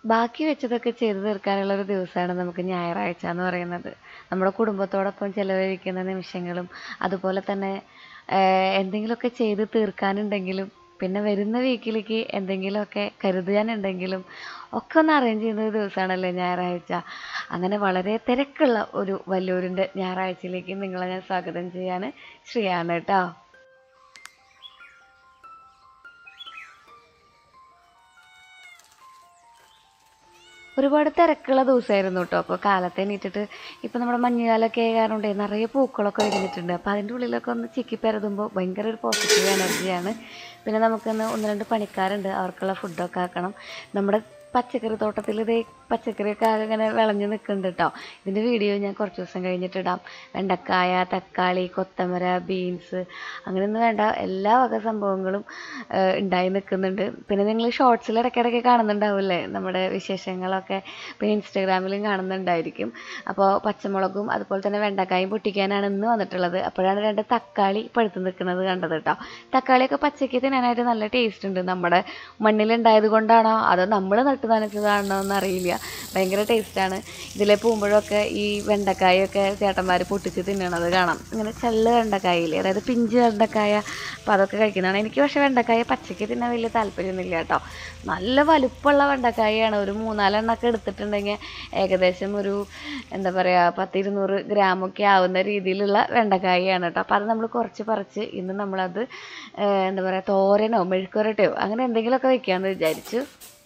ബാക്കി വെച്ചതൊക്കെ ചെയ്തു തീർക്കാനുള്ള ഒരു ദിവസമാണ് നമുക്ക് ഞായറാഴ്ച എന്ന് പറയുന്നത് നമ്മുടെ കുടുംബത്തോടൊപ്പം ചെലവഴിക്കുന്ന നിമിഷങ്ങളും അതുപോലെ തന്നെ ഏഹ്, എന്തെങ്കിലുമൊക്കെ ചെയ്ത് തീർക്കാനുണ്ടെങ്കിലും പിന്നെ വരുന്ന വീക്കിലേക്ക് എന്തെങ്കിലുമൊക്കെ കരുതാനുണ്ടെങ്കിലും ഒക്കെ ഒന്ന് അറേഞ്ച് ചെയ്യുന്ന ഒരു ദിവസമാണല്ലേ ഞായറാഴ്ച അങ്ങനെ വളരെ തിരക്കുള്ള ഒരു വല്ലൂരിൻ്റെ ഞായറാഴ്ചയിലേക്ക് നിങ്ങളെ ഞാൻ സ്വാഗതം ചെയ്യാണ് ശ്രീയാണ് കേട്ടോ ഒരുപാട് തിരക്കുള്ള ദിവസമായിരുന്നു കേട്ടോ അപ്പോൾ കാലത്ത് എണീറ്റിട്ട് ഇപ്പം നമ്മുടെ മഞ്ഞുകാലമൊക്കെ ആയ കാരണം കൊണ്ടേ നിറയെ പൂക്കളൊക്കെ വിരിഞ്ഞിട്ടുണ്ട് അപ്പോൾ അതിൻ്റെ ഉള്ളിലൊക്കെ ഒന്ന് ചിക്കി പെരതുമ്പോൾ ഭയങ്കര ഒരു പോസിറ്റീവ് എനർജിയാണ് പിന്നെ നമുക്കൊന്ന് ഒന്ന് രണ്ട് പണിക്കാരുണ്ട് അവർക്കുള്ള ഫുഡൊക്കെ ആക്കണം നമ്മുടെ പച്ചക്കറി തോട്ടത്തിൽ ഇതേ പച്ചക്കറിയൊക്കെ ആകെ ഇങ്ങനെ വിളഞ്ഞ് നിൽക്കുന്നുണ്ട് കേട്ടോ ഇതിൻ്റെ വീഡിയോ ഞാൻ കുറച്ച് ദിവസം കഴിഞ്ഞിട്ട് ഇടാം വെണ്ടക്കായ തക്കാളി കൊത്തമര ബീൻസ് അങ്ങനെയൊന്നും വേണ്ട എല്ലാ വക സംഭവങ്ങളും ഏഹ്, ഉണ്ടായി നിൽക്കുന്നുണ്ട് പിന്നെ നിങ്ങൾ ഷോർട്സിൽ ഇടയ്ക്കിടയ്ക്ക് കാണുന്നുണ്ടാവില്ലേ നമ്മുടെ വിശേഷങ്ങളൊക്കെ പിന്നെ ഇൻസ്റ്റാഗ്രാമിലും കാണുന്നുണ്ടായിരിക്കും അപ്പോൾ പച്ചമുളകും അതുപോലെ തന്നെ വെണ്ടക്കായും പൊട്ടിക്കാനാണ് ഇന്ന് വന്നിട്ടുള്ളത് അപ്പോഴാണ് രണ്ട് തക്കാളി പഴുത്ത് നിൽക്കുന്നത് കണ്ടത് കേട്ടോ തക്കാളിയൊക്കെ പച്ചയ്ക്ക് തിന്നാനായിട്ട് നല്ല ടേസ്റ്റ് ഉണ്ട് നമ്മുടെ മണ്ണിലുണ്ടായത് കൊണ്ടാണോ അതോ നമ്മൾ നട്ട് നനച്ചതാണോ എന്നറിയില്ല ഭയങ്കര ടേസ്റ്റാണ് ഇതിലെ പോകുമ്പോഴൊക്കെ ഈ വെണ്ടക്കായൊക്കെ ചേട്ടന്മാർ പൊട്ടിച്ച് തിന്നണത് കാണാം ഇങ്ങനെ ചെള്ള് വെണ്ടക്കായില്ലേ അതായത് പിഞ്ച് വെണ്ടക്കായ അപ്പോൾ അതൊക്കെ കഴിക്കുന്നതാണ് എനിക്ക് പക്ഷേ വെണ്ടക്കായ പച്ചയ്ക്ക് തിന്നാൻ വലിയ താല്പര്യമൊന്നുമില്ല കേട്ടോ നല്ല വലുപ്പമുള്ള വെണ്ടക്കായാണ് ഒരു മൂന്നാലെണ്ണൊക്കെ എടുത്തിട്ടുണ്ടെങ്കിൽ ഏകദേശം ഒരു എന്താ പറയുക പത്തിരുന്നൂറ് ഗ്രാമൊക്കെ ആവുന്ന രീതിയിലുള്ള വെണ്ടക്കായാണ് കേട്ടോ അപ്പോൾ അത് നമ്മൾ കുറച്ച് പറിച്ച് ഇന്ന് നമ്മളത് ഏഹ്, എന്താ പറയുക തോരനോ മെഴുക്കുരട്ടയോ അങ്ങനെ എന്തെങ്കിലുമൊക്കെ വെക്കാമെന്ന് വിചാരിച്ചു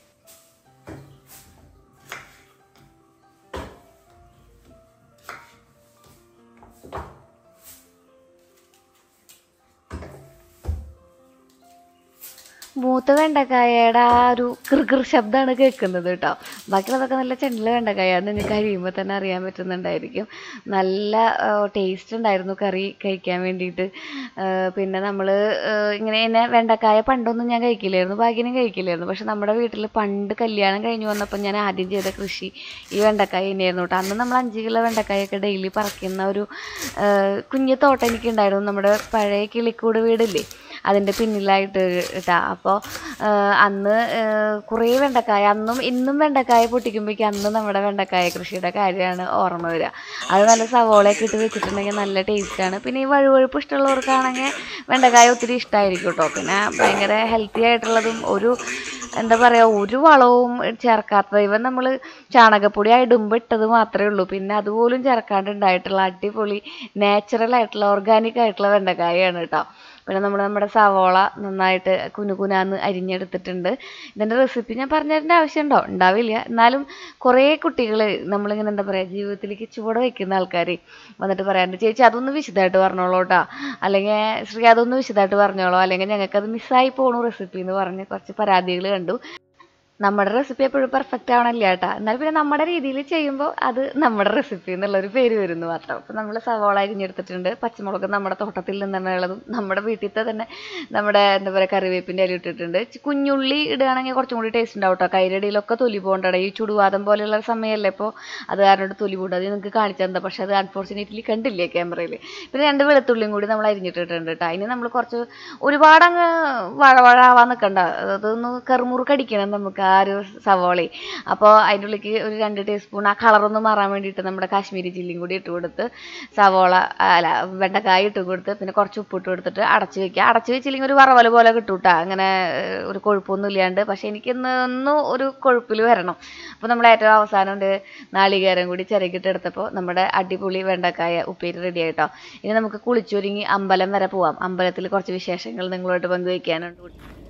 മൂത്ത വെണ്ടക്കായയുടെ ആ ഒരു കിറുകിർ ശബ്ദമാണ് കേൾക്കുന്നത് കേട്ടോ ബാക്കിയുള്ളതൊക്കെ നല്ല ചെണ്ടില വെണ്ടക്കായ അത് നിങ്ങൾക്ക് കഴിയുമ്പോൾ തന്നെ അറിയാൻ പറ്റുന്നുണ്ടായിരിക്കും നല്ല ടേസ്റ്റ് ഉണ്ടായിരുന്നു കറി കഴിക്കാൻ വേണ്ടിയിട്ട് ആ, പിന്നെ നമ്മൾ ഇങ്ങനെ തന്നെ വെണ്ടക്കായ പണ്ടൊന്നും ഞാൻ കഴിക്കില്ലായിരുന്നു ഭാഗ്യനും കഴിക്കില്ലായിരുന്നു പക്ഷെ നമ്മുടെ വീട്ടിൽ പണ്ട് കല്യാണം കഴിഞ്ഞ് വന്നപ്പോൾ ഞാൻ ആദ്യം ചെയ്ത കൃഷി ഈ വെണ്ടക്കായ തന്നെയായിരുന്നു കേട്ടോ അന്ന് നമ്മൾ അഞ്ച് കിലോ വെണ്ടക്കായൊക്കെ ഡെയിലി പറിക്കുന്ന ഒരു ആ, കുഞ്ഞു തോട്ടം എനിക്കുണ്ടായിരുന്നു നമ്മുടെ പഴയ കിളിക്കൂട് വീടില്ലേ അതിൻ്റെ പിന്നിലായിട്ട് ഇട്ടാ അപ്പോൾ അന്ന് കുറേ വെണ്ടക്കായ അന്നും ഇന്നും വെണ്ടക്കായ പൊട്ടിക്കുമ്പോഴേക്കും അന്ന് നമ്മുടെ വെണ്ടക്കായ കൃഷിയുടെ കാര്യമാണ് ഓർമ്മ വരിക അത് നല്ല സവോളയൊക്കെ ഇട്ട് വെച്ചിട്ടുണ്ടെങ്കിൽ നല്ല ടേസ്റ്റാണ് പിന്നെ ഈ വഴുവഴുപ്പ് ഇഷ്ടമുള്ളവർക്കാണെങ്കിൽ വെണ്ടക്കായ ഒത്തിരി ഇഷ്ടമായിരിക്കും കേട്ടോ പിന്നെ ഭയങ്കര ഹെൽത്തി ആയിട്ടുള്ളതും ഒരു എന്താ പറയുക ഒരു വളവും ചേർക്കാത്തത് ഇവൻ നമ്മൾ ചാണകപ്പൊടി ഇടുമ്പോൾ ഇട്ടത് മാത്രമേ ഉള്ളൂ പിന്നെ അതുപോലും ചേർക്കാണ്ട് ഉണ്ടായിട്ടുള്ള അടിപൊളി നാച്ചുറൽ ആയിട്ടുള്ള ഓർഗാനിക് ആയിട്ടുള്ള വെണ്ടക്കായാണ് കേട്ടോ പിന്നെ നമ്മൾ നമ്മുടെ സവോള നന്നായിട്ട് കുനുകുനാന്ന് അരിഞ്ഞെടുത്തിട്ടുണ്ട് ഇതിൻ്റെ റെസിപ്പി ഞാൻ പറഞ്ഞു തരേണ്ട ആവശ്യമുണ്ടോ ഉണ്ടാവില്ല എന്നാലും കുറേ കുട്ടികൾ നമ്മളിങ്ങനെ എന്താ പറയുക ജീവിതത്തിലേക്ക് ചുവട് വയ്ക്കുന്ന ആൾക്കാർ വന്നിട്ട് പറയാറുണ്ട് ചേച്ചി അതൊന്ന് വിശദമായിട്ട് പറഞ്ഞോളൂ കേട്ടോ അല്ലെങ്കിൽ ശ്രീ അതൊന്ന് വിശദമായിട്ട് പറഞ്ഞോളൂ അല്ലെങ്കിൽ ഞങ്ങൾക്കത് മിസ്സായി പോണു റെസിപ്പി എന്ന് പറഞ്ഞ് കുറച്ച് പരാതികൾ കണ്ടു നമ്മുടെ റെസിപ്പി എപ്പോഴും പെർഫെക്റ്റ് ആവണില്ല കേട്ടോ എന്നാൽ പിന്നെ നമ്മുടെ രീതിയിൽ ചെയ്യുമ്പോൾ അത് നമ്മുടെ റെസിപ്പി എന്നുള്ളൊരു പേര് വരുന്നു മാത്രം അപ്പോൾ നമ്മൾ സവാള അരിഞ്ഞെടുത്തിട്ടുണ്ട് പച്ചമുളക് നമ്മുടെ തോട്ടത്തിൽ നിന്നാണ് ഉള്ളതും നമ്മുടെ വീട്ടിലത്തെ തന്നെ നമ്മുടെ എന്താ പറയുക കറിവേപ്പിൻ്റെ അരി ഇട്ടിട്ടുണ്ട് ചി- കുഞ്ഞുള്ളി ഇടുകയാണെങ്കിൽ കുറച്ചും കൂടി ടേസ്റ്റ് ഉണ്ടാവും കേട്ടോ കൈരടിയിലൊക്കെ തൊലി പോകണ്ടേ ഈ ചുടുവാദം പോലെയുള്ള സമയമല്ലേ ഇപ്പോൾ അത് കാരണം തൊലി പോകണ്ട അത് നിങ്ങൾക്ക് കാണിച്ചു തന്നത് പക്ഷേ അത് അൺഫോർച്ചുനേറ്റ്ലി കണ്ടില്ലേ ക്യാമറയിൽ പിന്നെ രണ്ട് വെളുത്തുള്ളിയും കൂടി നമ്മൾ അരിഞ്ഞിട്ടിട്ടുണ്ട് കേട്ടോ അതിന് നമ്മൾ കുറച്ച് ഒരുപാട് അങ്ങ് വഴവഴാവാൻ നിൽക്കണ്ട അതൊന്ന് കറുമുറുക്ക് അടിക്കണം നമുക്ക് ആ ഒരു സവോളയും അപ്പോൾ അതിൻ്റെ ഉള്ളിലേക്ക് ഒരു രണ്ട് ടീസ്പൂൺ ആ കളറൊന്ന് മാറാൻ വേണ്ടിയിട്ട് നമ്മുടെ കാശ്മീരി ചില്ലിയും കൂടി ഇട്ട് കൊടുത്ത് സവോള അല്ല വെണ്ടക്കായ ഇട്ട് കൊടുത്ത് പിന്നെ കുറച്ച് ഉപ്പ് ഇട്ട് കൊടുത്തിട്ട് അടച്ച് വെക്കുക അടച്ച് വെച്ചില്ലെങ്കിൽ ഒരു വറവൽ പോലെ കിട്ടും കേട്ടോ അങ്ങനെ ഏഹ്, ഒരു കൊഴുപ്പൊന്നും ഇല്ലാണ്ട് പക്ഷേ എനിക്കിന്ന് ഒന്നും ഒരു കൊഴുപ്പിൽ വരണം അപ്പോൾ നമ്മൾ ഏറ്റവും അവസാനം ഉണ്ട് നാളികേരം കൂടി ചിരകിട്ട് എടുത്തപ്പോൾ നമ്മുടെ അടിപൊളി വെണ്ടക്കായ ഉപ്പേരി റെഡി ആയിട്ടോ ഇനി നമുക്ക് കുളിച്ചൊരുങ്ങി അമ്പലം വരെ പോവാം അമ്പലത്തിൽ കുറച്ച് വിശേഷങ്ങൾ നിങ്ങളോട്ട് പങ്കുവയ്ക്കാനുണ്ട്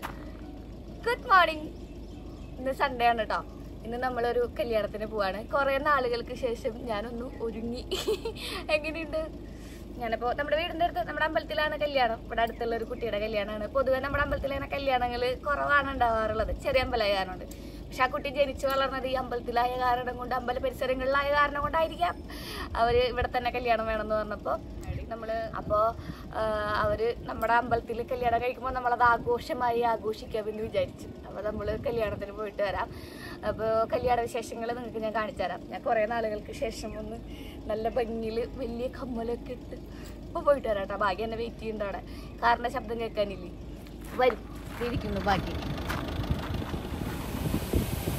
ഗുഡ് മോർണിംഗ് ഇന്ന് സൺഡേ ആണ് കേട്ടോ ഇന്ന് നമ്മളൊരു കല്യാണത്തിന് പോവാണ് കുറെ നാളുകൾക്ക് ശേഷം ഞാനൊന്ന് ഒരുങ്ങി എങ്ങനെയുണ്ട് ഞാനിപ്പോ നമ്മുടെ വീടിന്റെ അടുത്ത് നമ്മുടെ അമ്പലത്തിലാണ് കല്യാണം ഇവിടെ അടുത്തുള്ള ഒരു കുട്ടിയുടെ കല്യാണമാണ് പൊതുവെ നമ്മുടെ അമ്പലത്തിൽ അങ്ങനെ കല്യാണങ്ങൾ കുറവാണ് ഉണ്ടാവാറുള്ളത് ചെറിയ അമ്പലമായ കാരണം കൊണ്ട് പക്ഷെ ആ കുട്ടി ജനിച്ചു വളർന്നത് ഈ അമ്പലത്തിലായ കാരണം കൊണ്ട് അമ്പല പരിസരങ്ങളിലായ കാരണം കൊണ്ടായിരിക്കാം അവര് ഇവിടെ തന്നെ കല്യാണം വേണമെന്ന് പറഞ്ഞപ്പോ നമ്മള് അപ്പോ ആ, അവര് നമ്മുടെ അമ്പലത്തിൽ കല്യാണം കഴിക്കുമ്പോൾ നമ്മളത് ആഘോഷമായി ആഘോഷിക്കാമെന്ന് വിചാരിച്ചു അപ്പൊ നമ്മള് കല്യാണത്തിന് പോയിട്ട് വരാം അപ്പോൾ കല്യാണ വിശേഷങ്ങൾ നിങ്ങൾക്ക് ഞാൻ കാണിച്ചു തരാം ഞാൻ കുറേ നാളുകൾക്ക് ശേഷം ഒന്ന് നല്ല ഭംഗിയിൽ വലിയ കമ്മലൊക്കെ ഇട്ട് ഇപ്പോൾ പോയിട്ട് വരാം കേട്ടോ ഭാഗ്യം എന്നെ വെയിറ്റ് ചെയ്യുന്നുണ്ട് അവിടെ കാരണം ശബ്ദം കേൾക്കാനില്ലേ വരും ഇരിക്കുന്നു ബാക്കി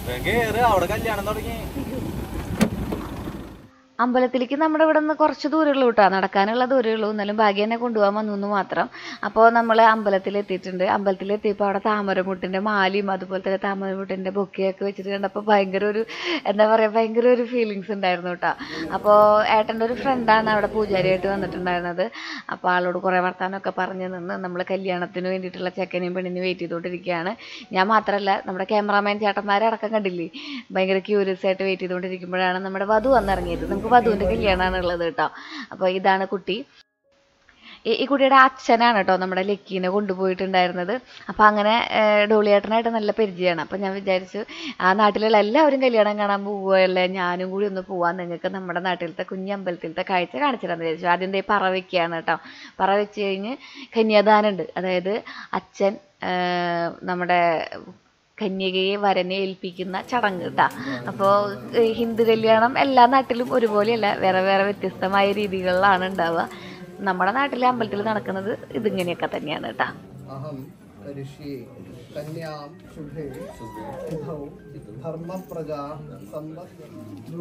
കേറ് അവിടെ കല്യാണം തുടങ്ങി അമ്പലത്തിലേക്ക് നമ്മുടെ ഇവിടെ നിന്ന് കുറച്ച് ദൂരമുള്ളൂ കേട്ടോ നടക്കാനുള്ള ദൂരമുള്ളൂ എന്നാലും ഭാഗ്യം എന്നെ കൊണ്ടുപോകാൻ വന്നു എന്ന് മാത്രം അപ്പോൾ നമ്മൾ അമ്പലത്തിൽ എത്തിയിട്ടുണ്ട് അമ്പലത്തിൽ എത്തിയപ്പോൾ അവിടെ താമരമുട്ടിൻ്റെ മാലയും അതുപോലെ തന്നെ താമരമുട്ടിൻ്റെ ബൊക്കെയൊക്കെ വെച്ചിട്ട് കണ്ടപ്പോൾ ഭയങ്കര ഒരു എന്താ പറയുക ഭയങ്കര ഒരു ഫീലിങ്സ് ഉണ്ടായിരുന്നു കേട്ടോ അപ്പോൾ ഏട്ടൻ്റെ ഒരു ഫ്രണ്ടാണ് അവിടെ പൂജാരിയായിട്ട് വന്നിട്ടുണ്ടായിരുന്നത് അപ്പോൾ ആളോട് കുറേ വർത്താനമൊക്കെ പറഞ്ഞ് നിന്ന് നമ്മൾ കല്യാണത്തിന് വേണ്ടിയിട്ടുള്ള ചെക്കനെയും പെണ്ണിനെയും വെയിറ്റ് ചെയ്തുകൊണ്ടിരിക്കുകയാണ് ഞാൻ മാത്രമല്ല നമ്മുടെ ക്യാമറാമാൻ ചേട്ടന്മാരെ അടക്കം കണ്ടില്ലേ ഭയങ്കര ക്യൂരിയസ് ആയിട്ട് വെയിറ്റ് ചെയ്തുകൊണ്ടിരിക്കുമ്പോഴാണ് നമ്മുടെ വധു വന്നിറങ്ങിയത് നമുക്ക് വധുവിൻ്റെ കല്യാണമാണ് ഉള്ളത് കേട്ടോ അപ്പോൾ ഇതാണ് കുട്ടി ഈ ഈ കുട്ടിയുടെ അച്ഛനാണ് കേട്ടോ നമ്മുടെ ലക്കീനെ കൊണ്ടുപോയിട്ടുണ്ടായിരുന്നത് അപ്പോൾ അങ്ങനെ ഏഹ്, ഡോളിയേട്ടനായിട്ട് നല്ല പരിചയമാണ് അപ്പോൾ ഞാൻ വിചാരിച്ചു ആ നാട്ടിലുള്ള എല്ലാവരും കല്യാണം കാണാൻ പോവുകയല്ലേ ഞാനും കൂടി ഒന്ന് പോവാൻ നിങ്ങൾക്ക് നമ്മുടെ നാട്ടിലത്തെ കുഞ്ഞമ്പലത്തിലത്തെ കാഴ്ച കാണിച്ചു തരാമെന്ന് വിചാരിച്ചു ആദ്യം ദേ പറ വെക്കുകയാണ് കേട്ടോ പറ വെച്ച് കഴിഞ്ഞ് കന്യാദാനുണ്ട് അതായത് അച്ഛൻ ഏഹ്, നമ്മുടെ കന്യകയെ വരനെ ഏൽപ്പിക്കുന്ന ചടങ്ങ് കേട്ടാ അപ്പോൾ ഹിന്ദു കല്യാണം എല്ലാ നാട്ടിലും ഒരുപോലെയല്ല വേറെ വേറെ വ്യത്യസ്തമായ രീതികളിലാണ് ഉണ്ടാവുക നമ്മുടെ നാട്ടിലെ അമ്പലത്തിൽ നടക്കുന്നത് ഇതിങ്ങനെയൊക്കെ തന്നെയാണ് കേട്ടാ अहं करिष्ये कन्यां शुभे सिद्धौ धर्मप्रजा संवत्सरं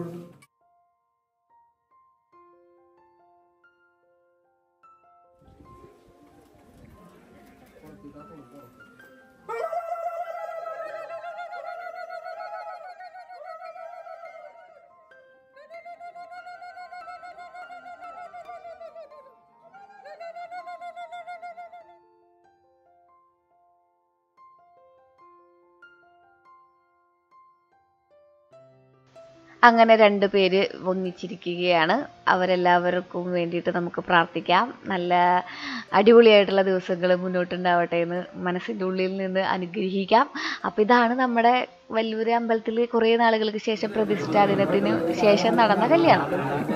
അങ്ങനെ രണ്ട് പേര് ഒന്നിച്ചിരിക്കുകയാണ് അവരെല്ലാവർക്കും വേണ്ടിയിട്ട് നമുക്ക് പ്രാർത്ഥിക്കാം നല്ല അടിപൊളിയായിട്ടുള്ള ദിവസങ്ങൾ മുന്നോട്ടുണ്ടാവട്ടെ എന്ന് മനസ്സിൻ്റെ ഉള്ളിൽ നിന്ന് അനുഗ്രഹിക്കാം അപ്പം ഇതാണ് നമ്മുടെ വല്ലൂര് അമ്പലത്തിൽ കുറേ നാളുകൾക്ക് ശേഷം പ്രതിഷ്ഠാ ദിനത്തിന് ശേഷം നടന്ന കല്യാണം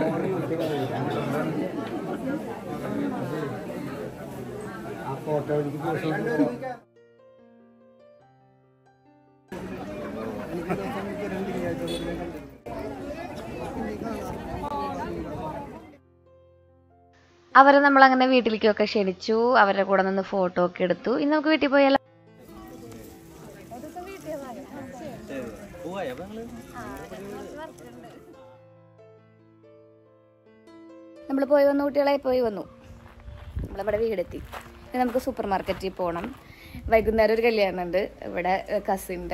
അവരെ നമ്മൾ അങ്ങനെ വീട്ടിലേക്കൊക്കെ ക്ഷണിച്ചു അവരുടെ കൂടെ നിന്ന് ഫോട്ടോ ഒക്കെ എടുത്തു ഇന്ന് നമുക്ക് വീട്ടിൽ പോയാലോ പോവായ അപ്പൊ നിങ്ങള് നമ്മൾ പോയി വന്നു കുട്ടികളെ പോയി വന്നു നമ്മളിവിടെ വീടെത്തി ഇനി നമുക്ക് സൂപ്പർ മാർക്കറ്റിൽ പോകണം വൈകുന്നേരം ഒരു കല്യാണമുണ്ട് ഇവിടെ കസിൻ്റെ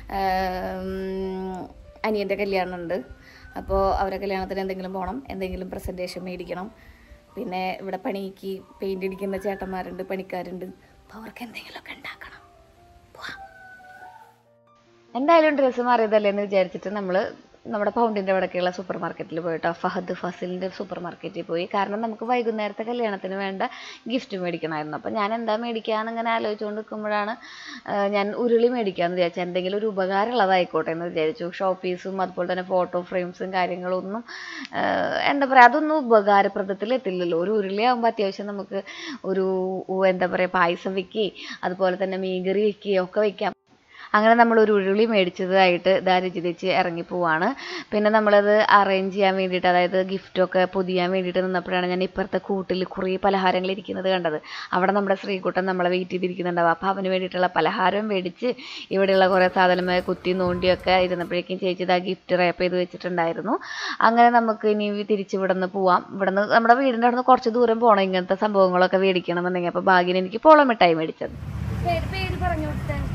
അനിയൻ്റെ കല്യാണമുണ്ട് അപ്പോൾ അവരെ കല്യാണത്തിന് എന്തെങ്കിലും പോകണം എന്തെങ്കിലും പ്രസൻറ്റേഷൻ മേടിക്കണം പിന്നെ ഇവിടെ പണിക്ക് പെയിൻ്റ് അടിക്കുന്ന ചേട്ടന്മാരുണ്ട് പണിക്കാരുണ്ട് അപ്പോൾ അവർക്ക് എന്തെങ്കിലുമൊക്കെ ഉണ്ടാക്കണം പോവാം എന്തായാലും ഡ്രസ്സ് മാറിയതല്ലേ എന്ന് വിചാരിച്ചിട്ട് നമ്മൾ നമ്മുടെ പൗണ്ടിൻ്റെ അവിടെയൊക്കെയുള്ള സൂപ്പർ മാർക്കറ്റിൽ പോയിട്ടോ ഫഹദ് ഫസിലിൻ്റെ സൂപ്പർ മാർക്കറ്റിൽ പോയി കാരണം നമുക്ക് വൈകുന്നേരത്തെ കല്യാണത്തിന് വേണ്ട ഗിഫ്റ്റ് മേടിക്കണമായിരുന്നു അപ്പോൾ ഞാൻ എന്താ മേടിക്കാന്ന് ഇങ്ങനെ ആലോചിച്ചുകൊണ്ട് നിൽക്കുമ്പോഴാണ് ആ, ഞാൻ ഉരുളി മേടിക്കാമെന്ന് വിചാരിച്ചു എന്തെങ്കിലും ഒരു ഉപകാരമുള്ളതായിക്കോട്ടെ എന്ന് വിചാരിച്ചു ഷോപ്പ് പീസും അതുപോലെ തന്നെ ഫോട്ടോ ഫ്രെയിംസും കാര്യങ്ങളൊന്നും ആ, എന്താ പറയുക അതൊന്നും ഉപകാരപ്രദത്തിൽ എത്തില്ലല്ലോ ഒരു ഉരുളിയാകുമ്പോൾ അത്യാവശ്യം നമുക്ക് ഒരു ഉ- എന്താ പറയുക പായസം വെക്കുകയും അതുപോലെ തന്നെ മീൻകറി വെക്കുകയും ഒക്കെ വെക്കാം അങ്ങനെ നമ്മൾ ഒരു ഉരുളി മേടിച്ചതായിട്ട് ഇതാ രചിതച്ച് ഇറങ്ങി പോവാണ് പിന്നെ നമ്മളത് അറേഞ്ച് ചെയ്യാൻ വേണ്ടിയിട്ട് അതായത് ഗിഫ്റ്റൊക്കെ പൊതിയാൻ വേണ്ടിയിട്ട് നിന്നപ്പോഴാണ് ഞാൻ ഇപ്പുറത്തെ കൂട്ടിൽ കുറേ പലഹാരങ്ങൾ ഇരിക്കുന്നത് കണ്ടത് അവിടെ നമ്മുടെ ശ്രീകുട്ടൻ നമ്മളെ വെയിറ്റ് ചെയ്തിരിക്കുന്നുണ്ടാവും അപ്പോൾ അവന് വേണ്ടിയിട്ടുള്ള പലഹാരം മേടിച്ച് ഇവിടെയുള്ള കുറേ സാധനങ്ങൾ കുത്തി നോണ്ടിയൊക്കെ ഇരുന്നപ്പോഴേക്കും ചേച്ചി ഇതാ ഗിഫ്റ്റ് റാപ്പ് ചെയ്ത് വെച്ചിട്ടുണ്ടായിരുന്നു അങ്ങനെ നമുക്ക് ഇനി തിരിച്ച് ഇവിടെ നിന്ന് പോവാം ഇവിടെ നിന്ന് നമ്മുടെ വീടിൻ്റെ അവിടെ നിന്ന് കുറച്ച് ദൂരം പോകണം ഇങ്ങനത്തെ സംഭവങ്ങളൊക്കെ മേടിക്കണമെന്നുണ്ടെങ്കിൽ അപ്പോൾ ഭാഗ്യം എനിക്ക് പോളം മിഠായി മേടിച്ചത് പേര് പേര് പറഞ്ഞു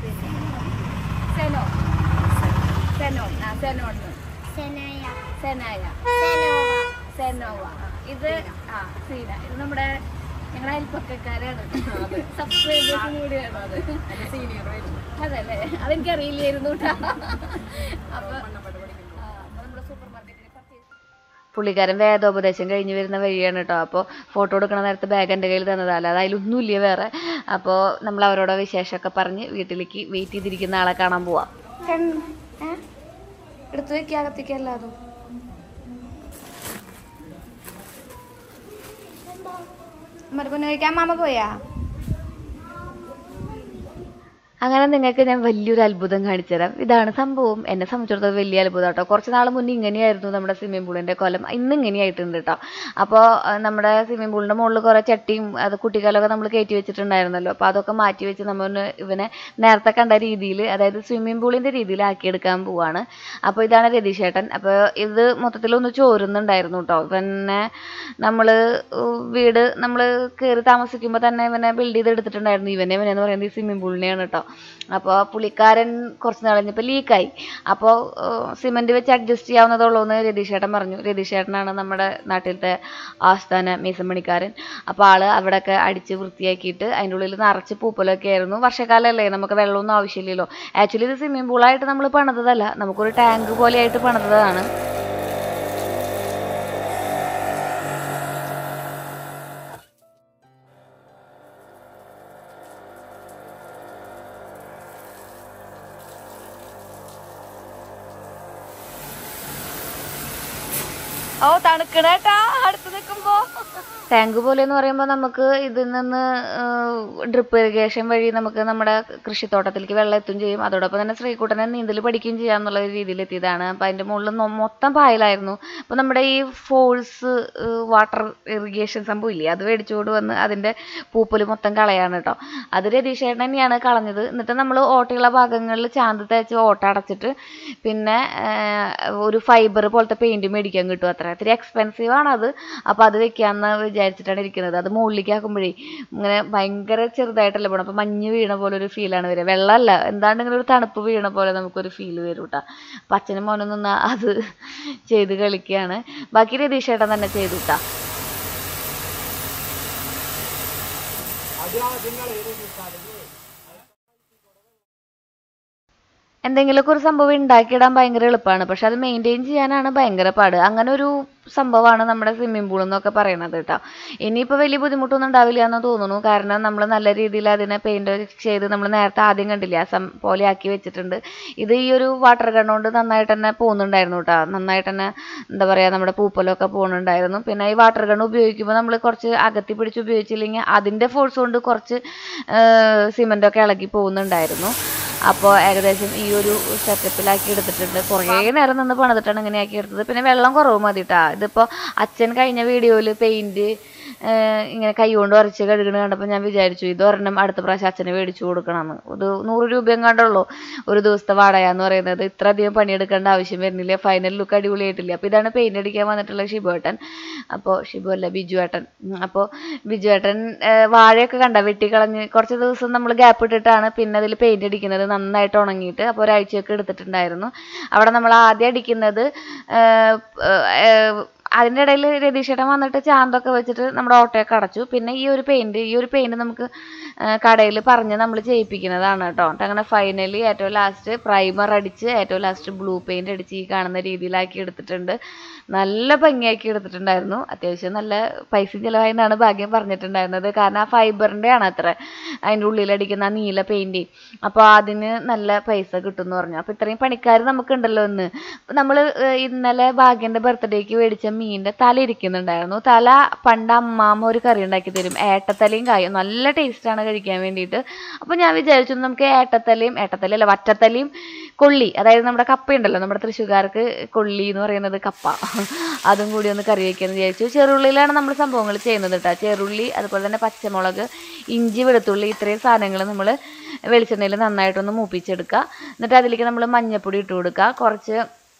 സെനോ സെനോ ആ സെനോന്ന് സെനയ സെനായ സെനോവ സെനോവ ആ, ഇത് ആ സീന ഇത് നമ്മുടെ ഞങ്ങളുടെ അയൽപ്പക്കാരാണ് സബ്സ്ക്രൈബേഴ്സും കൂടിയാണ് അത് അതല്ലേ അതെനിക്ക് അറിയില്ലായിരുന്നു കേട്ടോ അപ്പൊ ആ, അപ്പൊ നമ്മുടെ സൂപ്പർ മാർക്കറ്റിൽ പർച്ചേസ് പുള്ളിക്കാരൻ വേദോപദേശം കഴിഞ്ഞ് വരുന്ന വഴിയാണ് കേട്ടോ അപ്പോൾ ഫോട്ടോ എടുക്കണ നേരത്ത് ബാഗ് എൻ്റെ കയ്യിൽ തന്നതല്ല അത് അതിലൊന്നുമില്ല വേറെ അപ്പോൾ നമ്മൾ അവരോട് വിശേഷമൊക്കെ പറഞ്ഞ് വീട്ടിലേക്ക് വെയിറ്റ് ചെയ്തിരിക്കുന്ന ആളെ കാണാൻ പോവാം എടുത്തു വെക്കുക അകത്തേക്കല്ല അതും മരുപ്പൊന്ന് കഴിക്കാൻ മാമ പോയാ അങ്ങനെ നിങ്ങൾക്ക് ഞാൻ വലിയൊരു അത്ഭുതം കാണിച്ചു തരാം ഇതാണ് സംഭവം എന്നെ സംബന്ധിച്ചിടത്തോളം വലിയ അത്ഭുതം കേട്ടോ കുറച്ച് നാൾ മുന്നേ ഇങ്ങനെയായിരുന്നു നമ്മുടെ സ്വിമ്മിംഗ് പൂളിൻ്റെ കൊലം ഇന്ന് ഇങ്ങനെയായിട്ടുണ്ട് കേട്ടോ അപ്പോൾ നമ്മുടെ സ്വിമ്മിംഗ് പൂളിൻ്റെ മുകളിൽ കുറേ ചട്ടിയും അത് കുട്ടിക്കാലമൊക്കെ നമ്മൾ കയറ്റി വെച്ചിട്ടുണ്ടായിരുന്നല്ലോ അപ്പോൾ അതൊക്കെ മാറ്റി വെച്ച് നമ്മൾ ഇവനെ നേരത്തെ കണ്ട രീതിയിൽ അതായത് സ്വിമ്മിംഗ് പൂളിൻ്റെ രീതിയിൽ ആക്കിയെടുക്കാൻ പോവാണ് അപ്പോൾ ഇതാണ് രതീഷേട്ടൻ അപ്പോൾ ഇത് മൊത്തത്തിലൊന്ന് ചോരുന്നുണ്ടായിരുന്നു കേട്ടോ പിന്നെ നമ്മൾ വീട് നമ്മൾ കയറി താമസിക്കുമ്പോൾ തന്നെ ഇവനെ ബിൽഡ് ചെയ്ത് എടുത്തിട്ടുണ്ടായിരുന്നു ഇവനെ ഇവനെ എന്ന് പറയുന്നത് ഈ സ്വിമ്മിംഗ് പൂളിനെയാണ് കേട്ടോ അപ്പോൾ പുള്ളിക്കാരൻ കുറച്ച് നാൾ കഴിഞ്ഞപ്പോൾ ലീക്കായി അപ്പോൾ സിമെൻറ്റ് വെച്ച് അഡ്ജസ്റ്റ് ചെയ്യാവുന്നതുള്ളൂ എന്ന് രതീഷേട്ടൻ പറഞ്ഞു രതീഷേട്ടനാണ് നമ്മുടെ നാട്ടിലത്തെ ആസ്ഥാന മീസം പണിക്കാരൻ അപ്പോൾ ആള് അവിടെയൊക്കെ അടിച്ച് വൃത്തിയാക്കിയിട്ട് അതിൻ്റെ ഉള്ളിൽ നിറച്ച് പൂപ്പലൊക്കെ ആയിരുന്നു വർഷക്കാലമല്ലേ നമുക്ക് വെള്ളമൊന്നും ആവശ്യമില്ലല്ലോ ആക്ച്വലി ഇത് സ്വിമ്മിംഗ് പൂളായിട്ട് നമ്മൾ പണിതതല്ല നമുക്കൊരു ടാങ്ക് പോലെയായിട്ട് പണിതതാണ് ഓ തണുക്കണേട്ടാ അടുത്ത് നിൽക്കുമ്പോ ടാങ്ക് പോലെ എന്ന് പറയുമ്പോൾ നമുക്ക് ഇതിൽ നിന്ന് ഡ്രിപ്പ് ഇറിഗേഷൻ വഴി നമുക്ക് നമ്മുടെ കൃഷിത്തോട്ടത്തിലേക്ക് വെള്ളം എത്തും ചെയ്യും അതോടൊപ്പം തന്നെ ശ്രീകുട്ടനെ നീന്തൽ പഠിക്കുകയും ചെയ്യാന്നുള്ള രീതിയിൽ എത്തിയതാണ് അപ്പം അതിൻ്റെ മുകളിൽ നൊ- മൊത്തം പായലായിരുന്നു അപ്പോൾ നമ്മുടെ ഈ ഫോഴ്സ് വാട്ടർ ഇറിഗേഷൻ സംഭവം ഇല്ലേ അത് മേടിച്ചുകൊണ്ട് വന്ന് അതിൻ്റെ പൂപ്പൽ മൊത്തം കളയാണ് കേട്ടോ അത് രതീഷേട്ടൻ തന്നെയാണ് കളഞ്ഞത് എന്നിട്ട് നമ്മൾ ഓട്ടയുള്ള ഭാഗങ്ങളിൽ ചാന്ത് തേച്ച് ഓട്ട അടച്ചിട്ട് പിന്നെ ആ, ഒരു ഫൈബർ പോലത്തെ പെയിന്റ് മേടിക്കാൻ കിട്ടും അത്ര ഇത്തിരി എക്സ്പെൻസീവ് ആണ് അത് അപ്പോൾ അത് വെക്കാമെന്ന് വിചാരിച്ചിട്ടാണ് ഇരിക്കുന്നത് അത് മുകളിലേക്ക് ആക്കുമ്പോഴേ ഇങ്ങനെ ഭയങ്കര ചെറുതായിട്ടല്ല പോകണം അപ്പോൾ മഞ്ഞ് വീണ പോലെ ഒരു ഫീലാണ് വരിക വെള്ളമല്ല എന്താണ്ട് ഇങ്ങനെ ഒരു തണുപ്പ് വീണ പോലെ നമുക്കൊരു ഫീൽ വരും കേട്ടോ അപ്പം അച്ഛനും മോനും നിന്ന് അത് ചെയ്ത് കളിക്കുകയാണ് ബാക്കി രതീഷേട്ടൻ തന്നെ ചെയ്തു കേട്ടോ എന്തെങ്കിലുമൊക്കെ ഒരു സംഭവം ഉണ്ടാക്കിയിടാൻ ഭയങ്കര എളുപ്പമാണ് പക്ഷെ അത് മെയിൻറ്റെയിൻ ചെയ്യാനാണ് ഭയങ്കര പാട് അങ്ങനെ ഒരു സംഭവമാണ് നമ്മുടെ സ്വിമ്മിംഗ് പൂൾ എന്നൊക്കെ പറയണത് കേട്ടോ ഇനിയിപ്പോൾ വലിയ ബുദ്ധിമുട്ടൊന്നും ഉണ്ടാവില്ല എന്ന് തോന്നുന്നു കാരണം നമ്മൾ നല്ല രീതിയിൽ അതിനെ പെയിന്റ് ചെയ്ത് നമ്മൾ നേരത്തെ ആദ്യം കണ്ടില്ല ആ സം പോലെ ആക്കി വെച്ചിട്ടുണ്ട് ഇത് ഈ ഒരു വാട്ടർ ഗൺ കൊണ്ട് നന്നായിട്ട് തന്നെ പോകുന്നുണ്ടായിരുന്നു കേട്ടോ നന്നായിട്ട് തന്നെ എന്താ പറയുക നമ്മുടെ പൂപ്പലൊക്കെ പോകുന്നുണ്ടായിരുന്നു പിന്നെ ഈ വാട്ടർ ഗൺ ഉപയോഗിക്കുമ്പോൾ നമ്മൾ കുറച്ച് അകത്തി പിടിച്ച് ഉപയോഗിച്ചില്ലെങ്കിൽ അതിൻ്റെ ഫോഴ്സ് കൊണ്ട് കുറച്ച് സിമെൻ്റൊക്കെ ഇളകി പോകുന്നുണ്ടായിരുന്നു അപ്പോൾ ഏകദേശം ഈ ഒരു സെറ്റപ്പിലാക്കി എടുത്തിട്ടുണ്ട് കുറേ നേരം നിന്ന് പണിതിട്ടാണ് ഇങ്ങനെ ആക്കി എടുത്തത് പിന്നെ വെള്ളം കുറവ് മതി കേട്ടോ ഇതിപ്പോൾ അച്ഛൻ കഴിഞ്ഞ വീഡിയോയിൽ പെയിൻറ്റ് ഇങ്ങനെ കൈ കൊണ്ട് ഉരച്ച് കഴുകണ കണ്ടപ്പോൾ ഞാൻ വിചാരിച്ചു ഇത് ഒരെണ്ണം അടുത്ത പ്രാവശ്യം അച്ഛന് മേടിച്ചു കൊടുക്കണമെന്ന് ഇത് നൂറ് രൂപയും കണ്ടുള്ളൂ ഒരു ദിവസത്തെ വാടക എന്ന് പറയുന്നത് ഇത്ര അധികം പണിയെടുക്കേണ്ട ആവശ്യം വരുന്നില്ല ഫൈനൽ ലുക്ക് അടിപൊളിയായിട്ടില്ല അപ്പോൾ ഇതാണ് പെയിന്റ് അടിക്കാൻ വന്നിട്ടുള്ള ഷിബുവേട്ടൻ അപ്പോൾ ഷിബു അല്ല ബിജുവേട്ടൻ അപ്പോൾ ബിജുവേട്ടൻ ഏഹ്, വാഴയൊക്കെ കണ്ട വെട്ടിക്കളഞ്ഞ് കുറച്ച് ദിവസം നമ്മൾ ഗ്യാപ്പ് ഇട്ടിട്ടാണ് പിന്നെ അതിൽ പെയിന്റ് അടിക്കുന്നത് നന്നായിട്ട് ഉണങ്ങിയിട്ട് അപ്പോൾ ഒരാഴ്ചയൊക്കെ എടുത്തിട്ടുണ്ടായിരുന്നു അവിടെ നമ്മൾ ആദ്യം അടിക്കുന്നത് ഏഹ്, ഏഹ്, അതിൻ്റെ ഇടയിൽ രതീഷേട്ടൻ വന്നിട്ട് ചാന്തൊക്കെ വെച്ചിട്ട് നമ്മുടെ ഓട്ടയൊക്കെ അടച്ചു പിന്നെ ഈ ഒരു പെയിന്റ് ഈ ഒരു പെയിന്റ് നമുക്ക് കടയിൽ പറഞ്ഞ് നമ്മൾ ചെയ്യിപ്പിക്കുന്നതാണ് കേട്ടോ എന്നിട്ട് അങ്ങനെ ഫൈനലി ഏറ്റവും ലാസ്റ്റ് പ്രൈമർ അടിച്ച് ഏറ്റവും ലാസ്റ്റ് ബ്ലൂ പെയിന്റ് അടിച്ച് ഈ കാണുന്ന രീതിയിലാക്കി എടുത്തിട്ടുണ്ട് നല്ല ഭംഗിയാക്കി എടുത്തിട്ടുണ്ടായിരുന്നു അത്യാവശ്യം നല്ല പൈസ ചിലവായി എന്നാണ് ഭാഗ്യം പറഞ്ഞിട്ടുണ്ടായിരുന്നത് കാരണം ആ ഫൈബറിൻ്റെ ആണ് അത്ര അതിൻ്റെ ഉള്ളിലടിക്കുന്ന ആ നീല പെയിന്റ് അപ്പോൾ അതിന് നല്ല പൈസ കിട്ടും എന്ന് പറഞ്ഞു അപ്പോൾ ഇത്രയും പണിക്കാർ നമുക്കുണ്ടല്ലോ ഇന്ന് നമ്മൾ ഇന്നലെ ഭാഗ്യൻ്റെ ബർത്ത്ഡേക്ക് മേടിച്ച മീനിൻ്റെ തല ഇരിക്കുന്നുണ്ടായിരുന്നു തല പണ്ട് അമ്മാമ്മ ഒരു കറി ഉണ്ടാക്കി തരും ഏട്ടത്തലയും കായും നല്ല ടേസ്റ്റാണ് കഴിക്കാൻ വേണ്ടിയിട്ട് അപ്പോൾ ഞാൻ വിചാരിച്ചു നമുക്ക് ഏട്ടത്തലയും ഏട്ടത്തലയും അല്ല വറ്റത്തലയും കൊള്ളി അതായത് നമ്മുടെ കപ്പയുണ്ടല്ലോ നമ്മുടെ തൃശ്ശൂർക്കാർക്ക് കൊള്ളി എന്ന് പറയുന്നത് കപ്പ അതും കൂടി ഒന്ന് കറി വയ്ക്കാമെന്ന് വിചാരിച്ചു ചെറുള്ളിയിലാണ് നമ്മൾ സംഭവങ്ങൾ ചെയ്യുന്നത് കേട്ടോ ചെറുള്ളി അതുപോലെ തന്നെ പച്ചമുളക് ഇഞ്ചി വെളുത്തുള്ളി ഇത്രയും സാധനങ്ങൾ നമ്മൾ വെളിച്ചെണ്ണയിൽ നന്നായിട്ടൊന്ന് മൂപ്പിച്ചെടുക്കുക എന്നിട്ട് അതിലേക്ക് നമ്മൾ മഞ്ഞൾപ്പൊടി ഇട്ട് കൊടുക്കുക കുറച്ച്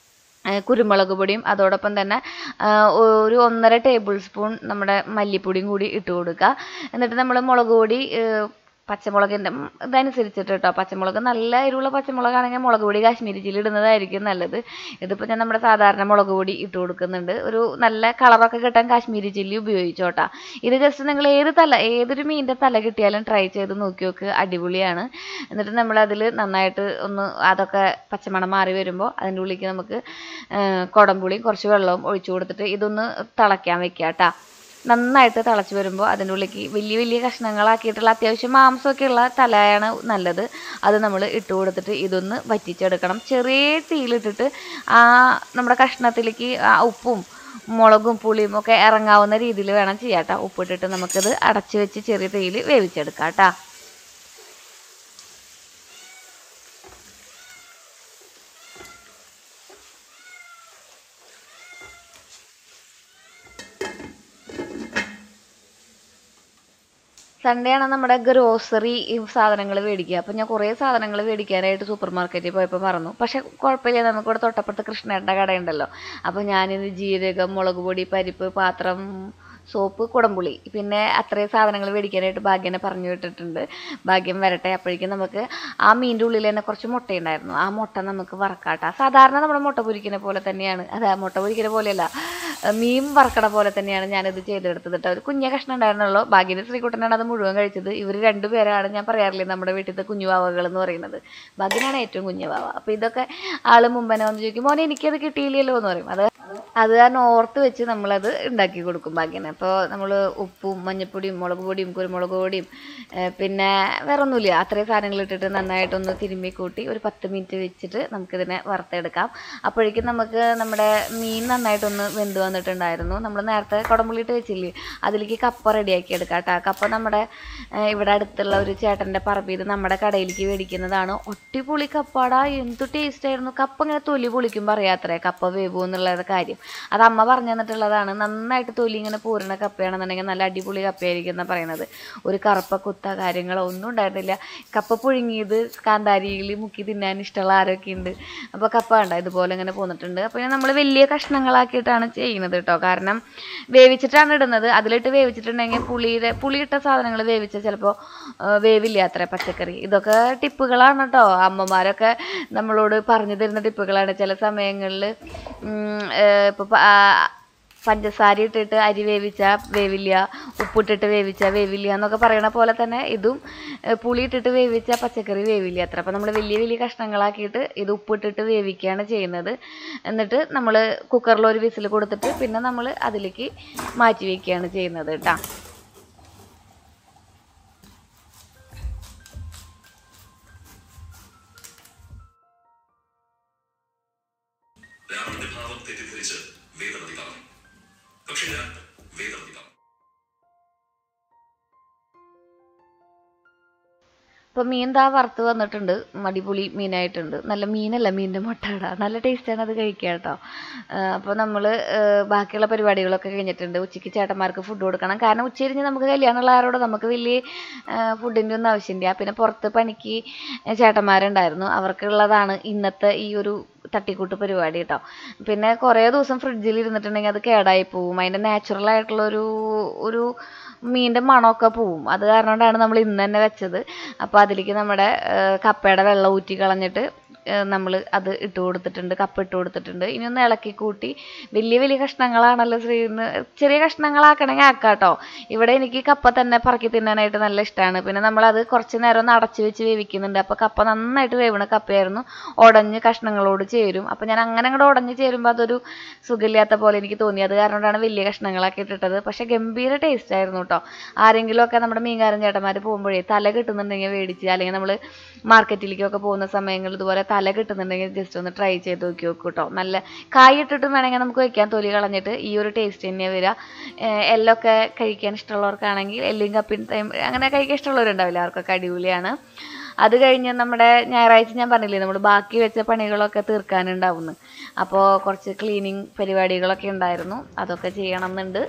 ഏഹ് കുരുമുളക് പൊടിയും അതോടൊപ്പം തന്നെ ആഹ് ഒരു ഒന്നര ടേബിൾ സ്പൂൺ നമ്മുടെ മല്ലിപ്പൊടിയും കൂടി ഇട്ട് കൊടുക്കുക എന്നിട്ട് നമ്മൾ മുളക് പൊടി ഏഹ് പച്ചമുളകിൻ്റെ ഉം, ഇതനുസരിച്ചിട്ട് കേട്ടോ പച്ചമുളക് നല്ല എരിവുള്ള പച്ചമുളകാണെങ്കിൽ മുളക് പൊടി കാശ്മീരി ചില്ലി ഇടുന്നതായിരിക്കും നല്ലത് ഇതിപ്പോൾ ഞാൻ നമ്മുടെ സാധാരണ മുളക് പൊടി ഇട്ട് കൊടുക്കുന്നുണ്ട് ഒരു നല്ല കളറൊക്കെ കിട്ടാൻ കാശ്മീരി ചില്ലി ഉപയോഗിച്ചോട്ടാ ഇത് ജസ്റ്റ് നിങ്ങൾ ഏത് തല ഏതൊരു മീനിൻ്റെ തല കിട്ടിയാലും ട്രൈ ചെയ്ത് നോക്കി നോക്ക് അടിപൊളിയാണ് എന്നിട്ട് നമ്മൾ അതിൽ നന്നായിട്ട് ഒന്ന് അതൊക്കെ പച്ചമണം മാറി വരുമ്പോൾ അതിൻ്റെ ഉള്ളിലേക്ക് നമുക്ക് ഏഹ് കുടംപുളിയും കുറച്ച് വെള്ളവും ഒഴിച്ചു കൊടുത്തിട്ട് ഇതൊന്ന് തിളയ്ക്കാൻ വെക്കുക കേട്ടോ നന്നായിട്ട് തിളച്ച് വരുമ്പോൾ അതിൻ്റെ ഉള്ളിലേക്ക് വലിയ വലിയ കഷ്ണങ്ങളാക്കിയിട്ടുള്ള അത്യാവശ്യം മാംസമൊക്കെ ഉള്ള തലയാണ് നല്ലത് അത് നമ്മൾ ഇട്ട് കൊടുത്തിട്ട് ഇതൊന്ന് വറ്റിച്ചെടുക്കണം ചെറിയ തീയിലിട്ടിട്ട് ആ നമ്മുടെ കഷ്ണത്തിലേക്ക് ആ ഉപ്പും മുളകും പുളിയും ഒക്കെ ഇറങ്ങാവുന്ന രീതിയിൽ വേണം ചെയ്യാം കേട്ടോ ഉപ്പിട്ടിട്ട് നമുക്കിത് അടച്ച് വെച്ച് ചെറിയ തീയിൽ വേവിച്ചെടുക്കാം കേട്ടോ സൺഡേ ആണ് നമ്മുടെ ഗ്രോസറി സാധനങ്ങൾ മേടിക്കുക അപ്പം ഞാൻ കുറേ സാധനങ്ങൾ മേടിക്കാനായിട്ട് സൂപ്പർ മാർക്കറ്റിൽ പോയപ്പോൾ മറന്നു പക്ഷെ കുഴപ്പമില്ല നമുക്കിവിടെ തൊട്ടപ്പുറത്ത് കൃഷ്ണേട്ടൻ്റെ കടയുണ്ടല്ലോ അപ്പോൾ ഞാനിത് ജീരകം മുളക് പൊടി പരിപ്പ് പാത്രം സോപ്പ് കുടംപുളി പിന്നെ അത്രയും സാധനങ്ങൾ മേടിക്കാനായിട്ട് ഭാഗ്യനെ പറഞ്ഞു വിട്ടിട്ടുണ്ട് ഭാഗ്യം വരട്ടെ അപ്പോഴേക്കും നമുക്ക് ആ മീൻ്റെ ഉള്ളിൽ തന്നെ കുറച്ച് മുട്ടയുണ്ടായിരുന്നു ആ മുട്ട നമുക്ക് വറക്കാട്ടാ സാധാരണ നമ്മുടെ മുട്ട പൊരിക്കുന്ന പോലെ തന്നെയാണ് അതെ മുട്ട പൊരിക്കുന്ന പോലെയല്ല ഏഹ് മീൻ വറക്കണ പോലെ തന്നെയാണ് ഞാനിത് ചെയ്തെടുത്തത് കേട്ടോ ഒരു കുഞ്ഞ കഷ്ണം ഉണ്ടായിരുന്നുള്ളൂ ഭാഗ്യന് ശ്രീകുട്ടനാണ് അത് മുഴുവൻ കഴിച്ചത് ഇവർ രണ്ടുപേരാണ് ഞാൻ പറയാറില്ലേ നമ്മുടെ വീട്ടിലത്തെ കുഞ്ഞുവാവകൾ എന്ന് പറയുന്നത് ഭാഗ്യനാണ് ഏറ്റവും കുഞ്ഞുവാവ അപ്പോൾ ഇതൊക്കെ ആള് മുമ്പനെ വന്ന് ചോദിക്കും മോനെ എനിക്കത് കിട്ടിയില്ലല്ലോ എന്ന് പറയും അത് അത് കാരണം ഓർത്ത് വെച്ച് നമ്മളത് ഉണ്ടാക്കി കൊടുക്കും ഭാഗ്യന് അപ്പോൾ നമ്മൾ ഉപ്പും മഞ്ഞപ്പൊടിയും മുളക് പൊടിയും കുരുമുളക് പൊടിയും ഏഹ് പിന്നെ വേറെ ഒന്നുമില്ല അത്രയും സാധനങ്ങൾ ഇട്ടിട്ട് നന്നായിട്ടൊന്ന് തിരുമ്മി കൂട്ടി ഒരു പത്ത് മിനിറ്റ് വെച്ചിട്ട് നമുക്കിതിനെ വറുത്തെടുക്കാം അപ്പോഴേക്കും നമുക്ക് നമ്മുടെ മീൻ നന്നായിട്ടൊന്ന് വെന്ത് വന്നിട്ടുണ്ടായിരുന്നു നമ്മൾ നേരത്തെ കുടമ്പുള്ളിയിട്ട് വെച്ചില്ലേ അതിലേക്ക് കപ്പ റെഡിയാക്കി എടുക്കാം കേട്ടോ കപ്പ നമ്മുടെ ഏഹ് ഇവിടെ അടുത്തുള്ള ഒരു ചേട്ടൻ്റെ പറമ്പിൽ നിന്ന് നമ്മുടെ കടയിലേക്ക് മേടിക്കുന്നതാണ് ഒട്ടിപ്പൊളി കപ്പാടാ എന്തു ടേസ്റ്റ് ആയിരുന്നു കപ്പ ഇങ്ങനെ തൊലി പൊളിക്കുമ്പോൾ അറിയാത്രേ കപ്പ വേവൂ എന്നുള്ള കാര്യം അത് അമ്മ പറഞ്ഞു തന്നിട്ടുള്ളതാണ് നന്നായിട്ട് തൊലി ഇങ്ങനെ പൂരണ കപ്പയാണെന്നുണ്ടെങ്കിൽ നല്ല അടിപൊളി കപ്പയായിരിക്കും എന്നാണ് പറയുന്നത് ഒരു കറുപ്പ കുത്ത കാര്യങ്ങളോ ഒന്നും ഉണ്ടായിരുന്നില്ല കപ്പ പുഴുങ്ങിയത് കാന്താരിയിൽ മുക്കി തിന്നാൻ ഇഷ്ടമുള്ള ആരൊക്കെ ഉണ്ട് അപ്പോൾ കപ്പ കണ്ട ഇതുപോലെ ഇങ്ങനെ പോന്നിട്ടുണ്ട് അപ്പോൾ നമ്മൾ വലിയ കഷ്ണങ്ങളാക്കിയിട്ടാണ് ചെയ്യുന്നത് കേട്ടോ കാരണം വേവിച്ചിട്ടാണ് ഇടുന്നത് അതിലിട്ട് വേവിച്ചിട്ടുണ്ടെങ്കിൽ പുളിയുടെ പുളിയിട്ട സാധനങ്ങൾ വേവിച്ചാൽ ചിലപ്പോൾ വേവില്ല അത്ര പച്ചക്കറി ഇതൊക്കെ ടിപ്പുകളാണ് കേട്ടോ അമ്മമാരൊക്കെ നമ്മളോട് പറഞ്ഞു തരുന്ന ടിപ്പുകളാണ് ചില സമയങ്ങളിൽ ഇപ്പോൾ പഞ്ചസാര ഇട്ടിട്ട് അരി വേവിച്ചാൽ വേവില്ല ഉപ്പിട്ടിട്ട് വേവിച്ചാൽ വേവില്ല എന്നൊക്കെ പറയണ പോലെ തന്നെ ഇതും ഏഹ് പുളി ഇട്ടിട്ട് വേവിച്ചാൽ പച്ചക്കറി വേവില്ല അത്ര അപ്പം നമ്മൾ വലിയ വലിയ കഷ്ണങ്ങളാക്കിയിട്ട് ഇത് ഉപ്പിട്ടിട്ട് വേവിക്കുകയാണ് ചെയ്യുന്നത് എന്നിട്ട് നമ്മൾ കുക്കറിൽ ഒരു വിസിൽ കൊടുത്തിട്ട് പിന്നെ നമ്മൾ അതിലേക്ക് മാറ്റി വയ്ക്കുകയാണ് ചെയ്യുന്നത് കേട്ടോ രാമന്റെ ഭാവം തെറ്റിദ്ധരിച്ച് വേദവതി പറഞ്ഞു പക്ഷെ ഞാൻ വേദവതി പറഞ്ഞു ഇപ്പം മീൻ ദാ വറുത്ത് വന്നിട്ടുണ്ട് അടിപൊളി മീനായിട്ടുണ്ട് നല്ല മീനല്ല മീനിൻ്റെ മുട്ടയുടെ നല്ല ടേസ്റ്റാണ് അത് കഴിക്കുക കേട്ടോ അപ്പോൾ നമ്മൾ ബാക്കിയുള്ള പരിപാടികളൊക്കെ കഴിഞ്ഞിട്ടുണ്ട് ഉച്ചയ്ക്ക് ചേട്ടന്മാർക്ക് ഫുഡ് കൊടുക്കണം കാരണം ഉച്ചതിരിഞ്ഞ് നമുക്ക് കല്യാണമുള്ള ആരോട് നമുക്ക് വലിയ ഫുഡിൻ്റെ ഒന്നും ആവശ്യമില്ല പിന്നെ പുറത്ത് പണിക്ക് ചേട്ടന്മാരുണ്ടായിരുന്നു അവർക്കുള്ളതാണ് ഇന്നത്തെ ഈ ഒരു തട്ടിക്കൂട്ട് പരിപാടി കേട്ടോ പിന്നെ കുറേ ദിവസം ഫ്രിഡ്ജിൽ ഇരുന്നിട്ടുണ്ടെങ്കിൽ അത് കേടായി പോവും അതിൻ്റെ നാച്ചുറൽ ആയിട്ടുള്ള ഒരു ഒരു മീനിൻ്റെ മണമൊക്കെ പോവും അത് കാരണം കൊണ്ടാണ് നമ്മൾ ഇന്ന് തന്നെ വെച്ചത് അപ്പോൾ അതിലേക്ക് നമ്മുടെ ഏഹ്, കപ്പയുടെ വെള്ളം ഊറ്റി കളഞ്ഞിട്ട് നമ്മൾ അത് ഇട്ട് കൊടുത്തിട്ടുണ്ട് കപ്പ ഇട്ട് കൊടുത്തിട്ടുണ്ട് ഇനി ഒന്ന് ഇളക്കി കൂട്ടി വലിയ വലിയ കഷ്ണങ്ങളാണല്ലോ ശ്രീന്ന് ചെറിയ കഷ്ണങ്ങളാക്കണമെങ്കിൽ ആക്കാം കേട്ടോ ഇവിടെ എനിക്ക് കപ്പ തന്നെ പറക്കി തിന്നാനായിട്ട് നല്ല ഇഷ്ടമാണ് പിന്നെ നമ്മളത് കുറച്ച് നേരം ഒന്ന് അടച്ച് വെച്ച് വേവിക്കുന്നുണ്ട് അപ്പോൾ കപ്പ നന്നായിട്ട് വേവണ കപ്പയായിരുന്നു ഉടഞ്ഞ് കഷ്ണങ്ങളോട് ചേരും അപ്പോൾ ഞാൻ അങ്ങനെ അങ്ങോട്ട് ഉടഞ്ഞ് ചേരുമ്പോൾ അതൊരു സുഖമില്ലാത്ത പോലെ എനിക്ക് തോന്നി അത് കാരണം കൊണ്ടാണ് വലിയ കഷ്ണങ്ങളാക്കി ഇട്ടിട്ടത് പക്ഷേ ഗംഭീര ടേസ്റ്റ് ആയിരുന്നു കേട്ടോ ആരെങ്കിലും ഒക്കെ നമ്മുടെ മീൻകാരൻ ചേട്ടന്മാർ പോകുമ്പോഴേ തല കിട്ടുന്നുണ്ടെങ്കിൽ മേടിച്ച് അല്ലെങ്കിൽ നമ്മൾ മാർക്കറ്റിലേക്കൊക്കെ പോകുന്ന സമയങ്ങളിൽ ഇതുപോലെ തല കിട്ടുന്നുണ്ടെങ്കിൽ ജസ്റ്റ് ഒന്ന് ട്രൈ ചെയ്ത് നോക്കി നോക്കൂ കേട്ടോ നല്ല കായ് ഇട്ടിട്ടും വേണമെങ്കിൽ നമുക്ക് വെക്കാൻ തൊലി കളഞ്ഞിട്ട് ഈ ഒരു ടേസ്റ്റ് തന്നെയാണ് വരിക ഏഹ് എല്ലൊക്കെ കഴിക്കാൻ ഇഷ്ടമുള്ളവർക്കാണെങ്കിൽ എല്ലും കപ്പിൻ ടൈം അങ്ങനെ കഴിക്കാൻ ഇഷ്ടമുള്ളവരുണ്ടാവില്ല അവർക്കൊക്കെ അടിപൊളിയാണ് അത് കഴിഞ്ഞ് നമ്മുടെ ഞായറാഴ്ച ഞാൻ പറഞ്ഞില്ലേ നമ്മൾ ബാക്കി വെച്ച പണികളൊക്കെ തീർക്കാനുണ്ടാവുന്നു അപ്പോൾ കുറച്ച് ക്ലീനിങ് പരിപാടികളൊക്കെ ഉണ്ടായിരുന്നു അതൊക്കെ ചെയ്യണം എന്നുണ്ട്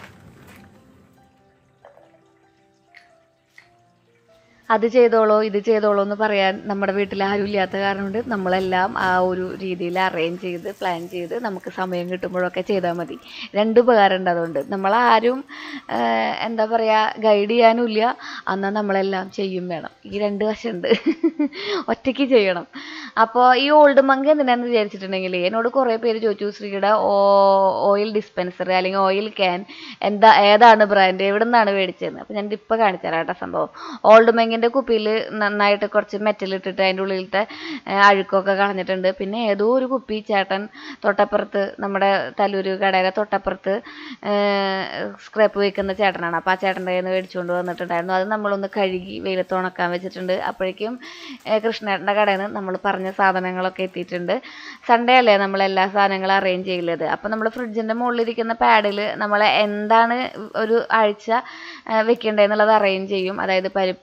അത് ചെയ്തോളൂ ഇത് ചെയ്തോളൂ എന്ന് പറയാൻ നമ്മുടെ വീട്ടിൽ ആരും ഇല്ലാത്ത കാരണം കൊണ്ട് നമ്മളെല്ലാം ആ ഒരു രീതിയിൽ അറേഞ്ച് ചെയ്ത് പ്ലാൻ ചെയ്ത് നമുക്ക് സമയം കിട്ടുമ്പോഴൊക്കെ ചെയ്താൽ മതി രണ്ട് ഉപകാരം ഉണ്ട് അതുകൊണ്ട് നമ്മളാരും ആഹ്, എന്താ പറയുക ഗൈഡ് ചെയ്യാനും ഇല്ല എന്നാൽ നമ്മളെല്ലാം ചെയ്യും വേണം ഈ രണ്ട് വശമുണ്ട് ഒറ്റയ്ക്ക് ചെയ്യണം അപ്പോൾ ഈ ഓൾഡ് മങ്ക് എന്തിനാന്ന് വിചാരിച്ചിട്ടുണ്ടെങ്കിൽ എന്നോട് കുറേ പേര് ചോദിച്ചു ശ്രീയുടെ ഓയിൽ ഡിസ്പെൻസർ അല്ലെങ്കിൽ ഓയിൽ ക്യാൻ എന്താ ഏതാണ് ബ്രാൻഡ് എവിടെ നിന്നാണ് മേടിച്ചതെന്ന് അപ്പോൾ ഞാൻ ഇപ്പോൾ കാണിച്ചു തരാം കേട്ടോ സംഭവം ഓൾഡ് മങ്കിൻ്റെ കുപ്പിയിൽ നന്നായിട്ട് കുറച്ച് മെറ്റൽ ഇട്ടിട്ട് അതിൻ്റെ ഉള്ളിലത്തെ ആ, അഴുക്കൊക്കെ കളഞ്ഞിട്ടുണ്ട് പിന്നെ ഏതോ ഒരു കുപ്പി ചേട്ടൻ തൊട്ടപ്പുറത്ത് നമ്മുടെ തല്ലൂര് കടയിലെ തൊട്ടപ്പുറത്ത് സ്ക്രാപ്പ് വയ്ക്കുന്ന ചേട്ടനാണ് അപ്പോൾ ആ ചേട്ടൻ്റെ കയ്യിൽ നിന്ന് മേടിച്ചുകൊണ്ട് വന്നിട്ടുണ്ടായിരുന്നു അത് നമ്മളൊന്ന് കഴുകി വെയിലത്ത് ഉണക്കാൻ വെച്ചിട്ടുണ്ട് അപ്പോഴേക്കും ഏ, കൃഷ്ണേട്ടൻ്റെ കടയിൽ നിന്ന് നമ്മൾ പറഞ്ഞ സാധനങ്ങളൊക്കെ എത്തിയിട്ടുണ്ട് സൺഡേ അല്ലേ നമ്മൾ എല്ലാ സാധനങ്ങളും അറേഞ്ച് ചെയ്യുന്നത് അപ്പോൾ നമ്മൾ ഫ്രിഡ്ജിൻ്റെ മുകളിലിരിക്കുന്ന പാഡിൽ നമ്മൾ എന്താണ് ഒരു ആഴ്ച വെക്കേണ്ടതെന്നുള്ളത് അറേഞ്ച് ചെയ്യും അതായത് പരിപ്പ് കടല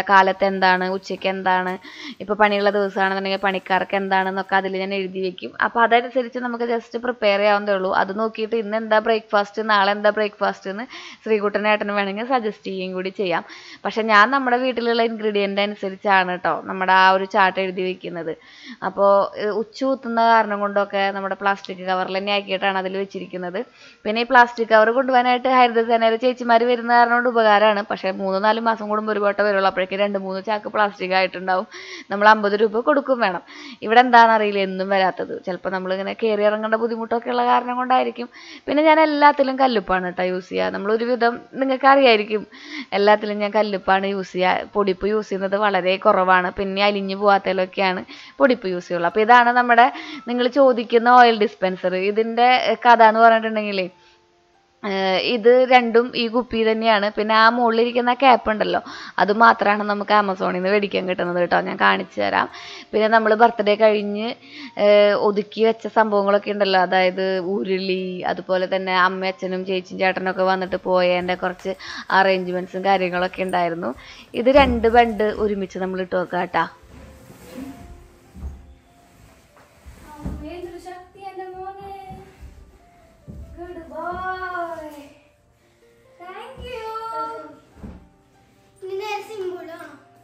കാലത്ത് എന്താണ് ഉച്ചയ്ക്ക് എന്താണ് ഇപ്പോൾ പണിയുള്ള ദിവസമാണെന്നുണ്ടെങ്കിൽ പണിക്കാർക്ക് എന്താണെന്നൊക്കെ അതിൽ ഞാൻ എഴുതി വെക്കും അപ്പോൾ അതനുസരിച്ച് നമുക്ക് ജസ്റ്റ് പ്രിപ്പയർ ചെയ്യാവുന്നതേ ഉള്ളൂ അത് നോക്കിയിട്ട് ഇന്ന് എന്താ ബ്രേക്ക്ഫാസ്റ്റ് നാളെ എന്താ ബ്രേക്ക്ഫാസ്റ്റ് എന്ന് ശ്രീകുട്ടനേട്ടന് വേണമെങ്കിൽ സജസ്റ്റ് ചെയ്യുകയും കൂടി ചെയ്യാം പക്ഷെ ഞാൻ നമ്മുടെ വീട്ടിലുള്ള ഇൻഗ്രീഡിയൻ്റ് അനുസരിച്ചാണ് കേട്ടോ നമ്മുടെ ആ ഒരു ചാർട്ട് എഴുതി വെക്കുന്നത് അപ്പോൾ ഉച്ച കുത്തുന്ന കാരണം കൊണ്ടൊക്കെ നമ്മുടെ പ്ലാസ്റ്റിക് കവറിൽ തന്നെ ആക്കിയിട്ടാണ് അതിൽ വെച്ചിരിക്കുന്നത് പിന്നെ ഈ പ്ലാസ്റ്റിക് കവർ കൊണ്ടുപോകാനായിട്ട് ഹരിതസേനയിലെ ചേച്ചിമാർ വരുന്ന കാരണം കൊണ്ട് ഉപകാരമാണ് പക്ഷേ മൂന്ന് നാല് മാസം കൂടുമ്പോൾ ഒരു വട്ടം വരുള്ളൂ അപ്പോഴേക്കും രണ്ട് മൂന്ന് ചാക്ക് പ്ലാസ്റ്റിക് ആയിട്ടുണ്ടാവും നമ്മൾ അമ്പത് രൂപ കൊടുക്കും വേണം ഇവിടെ എന്താണെന്ന് അറിയില്ല എന്നും വരാത്തത് ചിലപ്പോൾ നമ്മളിങ്ങനെ കയറി ഇറങ്ങേണ്ട ബുദ്ധിമുട്ടൊക്കെ ഉള്ള കാരണം കൊണ്ടായിരിക്കും പിന്നെ ഞാൻ എല്ലാത്തിലും കല്ലുപ്പാണ് കേട്ടോ യൂസ് ചെയ്യുക നമ്മളൊരുവിധം നിങ്ങൾക്ക് അറിയായിരിക്കും എല്ലാത്തിലും ഞാൻ കല്ലുപ്പാണ് യൂസ് ചെയ്യുക പൊടിപ്പ് യൂസ് ചെയ്യുന്നത് വളരെ കുറവാണ് പിന്നെ അലിഞ്ഞു പോകാത്തതിലൊക്കെയാണ് പൊടിപ്പ് യൂസ് ചെയ്യുള്ളൂ അപ്പോൾ ഇതാണ് നമ്മുടെ നിങ്ങൾ ചോദിക്കുന്ന ഓയിൽ ഡിസ്പെൻസർ ഇതിൻ്റെ കഥ എന്ന് പറഞ്ഞിട്ടുണ്ടെങ്കിലേ ഏഹ് ഇത് രണ്ടും ഈ കുപ്പി തന്നെയാണ് പിന്നെ ആ മുകളിലിരിക്കുന്ന ക്യാപ്പ് ഉണ്ടല്ലോ അത് മാത്രമാണ് നമുക്ക് ആമസോണിൽ നിന്ന് മേടിക്കാൻ കിട്ടുന്നത് കേട്ടോ ഞാൻ കാണിച്ചു തരാം പിന്നെ നമ്മൾ ബർത്ത്ഡേ കഴിഞ്ഞ് ഏഹ് ഒതുക്കി വെച്ച സംഭവങ്ങളൊക്കെ ഉണ്ടല്ലോ അതായത് ഉരുളി അതുപോലെ തന്നെ അമ്മ അച്ഛനും ചേച്ചിയും ചേട്ടനും ഒക്കെ വന്നിട്ട് പോയതിൻ്റെ കുറച്ച് അറേഞ്ച്മെൻറ്റ്സും കാര്യങ്ങളൊക്കെ ഉണ്ടായിരുന്നു ഇത് രണ്ട് ബണ്ട് ഒരുമിച്ച് നമ്മൾ ഇട്ട് വെക്കാം കേട്ടോ ശക്തി എന്റെ മോനെ ഗുഡ് ബോയ് താങ്ക് യു നിന്റെ സിമ്പിളാണോ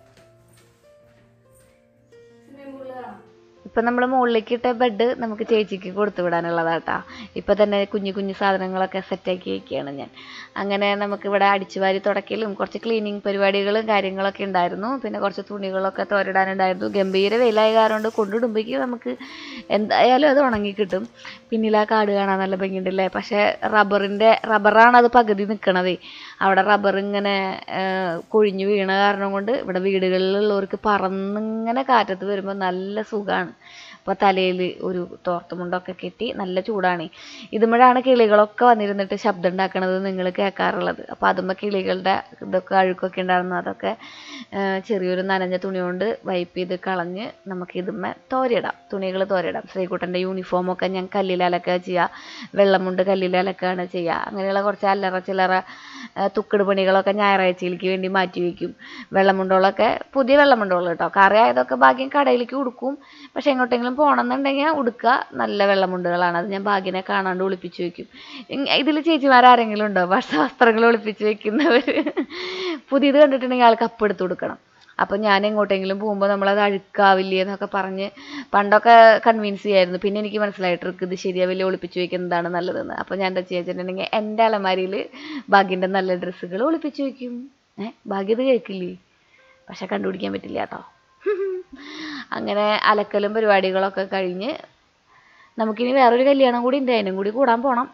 ഇപ്പം നമ്മൾ മുകളിലേക്ക് ഇട്ട ബെഡ് നമുക്ക് ചേച്ചിക്ക് കൊടുത്തു വിടാനുള്ളതാട്ടാ ഇപ്പം തന്നെ കുഞ്ഞു കുഞ്ഞു സാധനങ്ങളൊക്കെ സെറ്റാക്കി വയ്ക്കുകയാണ് ഞാൻ അങ്ങനെ നമുക്ക് ഇവിടെ അടിച്ചു വാരി തുടക്കലും കുറച്ച് ക്ലീനിങ് പരിപാടികളും കാര്യങ്ങളൊക്കെ ഉണ്ടായിരുന്നു പിന്നെ കുറച്ച് തുണികളൊക്കെ തോരിടാനുണ്ടായിരുന്നു ഗംഭീര വെയിലായ കാരണം കൊണ്ട് കൊണ്ടിടുമ്പോഴേക്ക് നമുക്ക് എന്തായാലും അത് ഉണങ്ങി കിട്ടും പിന്നിൽ ആ കാട് കാണാൻ നല്ല ഭംഗിയുണ്ടല്ലേ പക്ഷേ റബ്ബറിൻ്റെ റബ്ബറാണ് അത് പകുതി നിൽക്കണതേ അവിടെ റബ്ബർ ഇങ്ങനെ ആ, കൊഴിഞ്ഞു വീണ കാരണം കൊണ്ട് ഇവിടെ വീടുകളിലുള്ളവർക്ക് പറന്നിങ്ങനെ കാറ്റത്ത് വരുമ്പോൾ നല്ല സുഖമാണ് അപ്പോൾ തലയിൽ ഒരു തോർത്തുമുണ്ടൊക്കെ കെട്ടി നല്ല ചൂടാണ് ഇതുമ്പോഴാണ് കിളികളൊക്കെ വന്നിരുന്നിട്ട് ശബ്ദം ഉണ്ടാക്കണത് നിങ്ങൾ കേൾക്കാറുള്ളത് അപ്പോൾ അതുമ്പോൾ കിളികളുടെ ഇതൊക്കെ അഴുക്കൊക്കെ ഉണ്ടായിരുന്നു അതൊക്കെ ആ, ചെറിയൊരു നനഞ്ഞ തുണി കൊണ്ട് വൈപ്പ് ചെയ്ത് കളഞ്ഞ് നമുക്ക് ഇതുമ്മേ തോരിയിടാം തുണികൾ തോരിയിടാം ശ്രീകുട്ടൻ്റെ യൂണിഫോമൊക്കെ ഞാൻ കല്ലിൽ അലക്കുക ചെയ്യുക വെള്ളമുണ്ട് കല്ലിൽ അലക്കുകയാണ് ചെയ്യുക അങ്ങനെയുള്ള കുറച്ച് അല്ലറ ചില്ലറ ആ, തുക്കട് പണികളൊക്കെ ഞായറാഴ്ചയിലേക്ക് വേണ്ടി മാറ്റി വയ്ക്കും വെള്ളമുണ്ടോളൊക്കെ പുതിയ വെള്ളമുണ്ടോള് കേട്ടോ കറിയായതൊക്കെ ഭാഗ്യം കടയിലേക്ക് ഉടുക്കും പക്ഷെ എങ്ങോട്ടെങ്കിലും പോകണമെന്നുണ്ടെങ്കിൽ ഉടുക്കുക നല്ല വെള്ളമുണ്ടുകളാണ് അത് ഞാൻ ഭാഗ്യനെ കാണാണ്ട് ഒളിപ്പിച്ച് വെക്കും ഇതിൽ ചേച്ചിമാരാരെങ്കിലും ഉണ്ടോ ഭക്ഷ വസ്ത്രങ്ങൾ ഒളിപ്പിച്ച് വെക്കുന്നവർ പുതിയത് കണ്ടിട്ടുണ്ടെങ്കിൽ ആൾക്ക് അപ്പെടുത്ത് കൊടുക്കണം അപ്പം ഞാൻ എങ്ങോട്ടെങ്കിലും പോകുമ്പോൾ നമ്മളത് അഴുക്കാവില്ലേ എന്നൊക്കെ പറഞ്ഞ് പണ്ടൊക്കെ കൺവിൻസ് ചെയ്യായിരുന്നു പിന്നെ എനിക്ക് മനസ്സിലായി ട്രിക്ക് ഇത് ശരിയാവില്ല ഒളിപ്പിച്ച് വെക്കുന്നതാണ് നല്ലതെന്ന് അപ്പോൾ ഞാൻ എന്താ ചെയ്യുക എൻ്റെ അലമാരിയിൽ ഭാഗ്യൻ്റെ നല്ല ഡ്രസ്സുകൾ ഒളിപ്പിച്ച് വെക്കും ഏ ഭാഗ്യം ഇത് കേൾക്കില്ലേ പക്ഷെ കണ്ടുപിടിക്കാൻ പറ്റില്ല കേട്ടോ അങ്ങനെ അലക്കലും പരിപാടികളൊക്കെ കഴിഞ്ഞ് നമുക്കിനി വേറൊരു കല്യാണം കൂടി ഉണ്ട് അതിനും കൂടി കൂടാൻ പോണം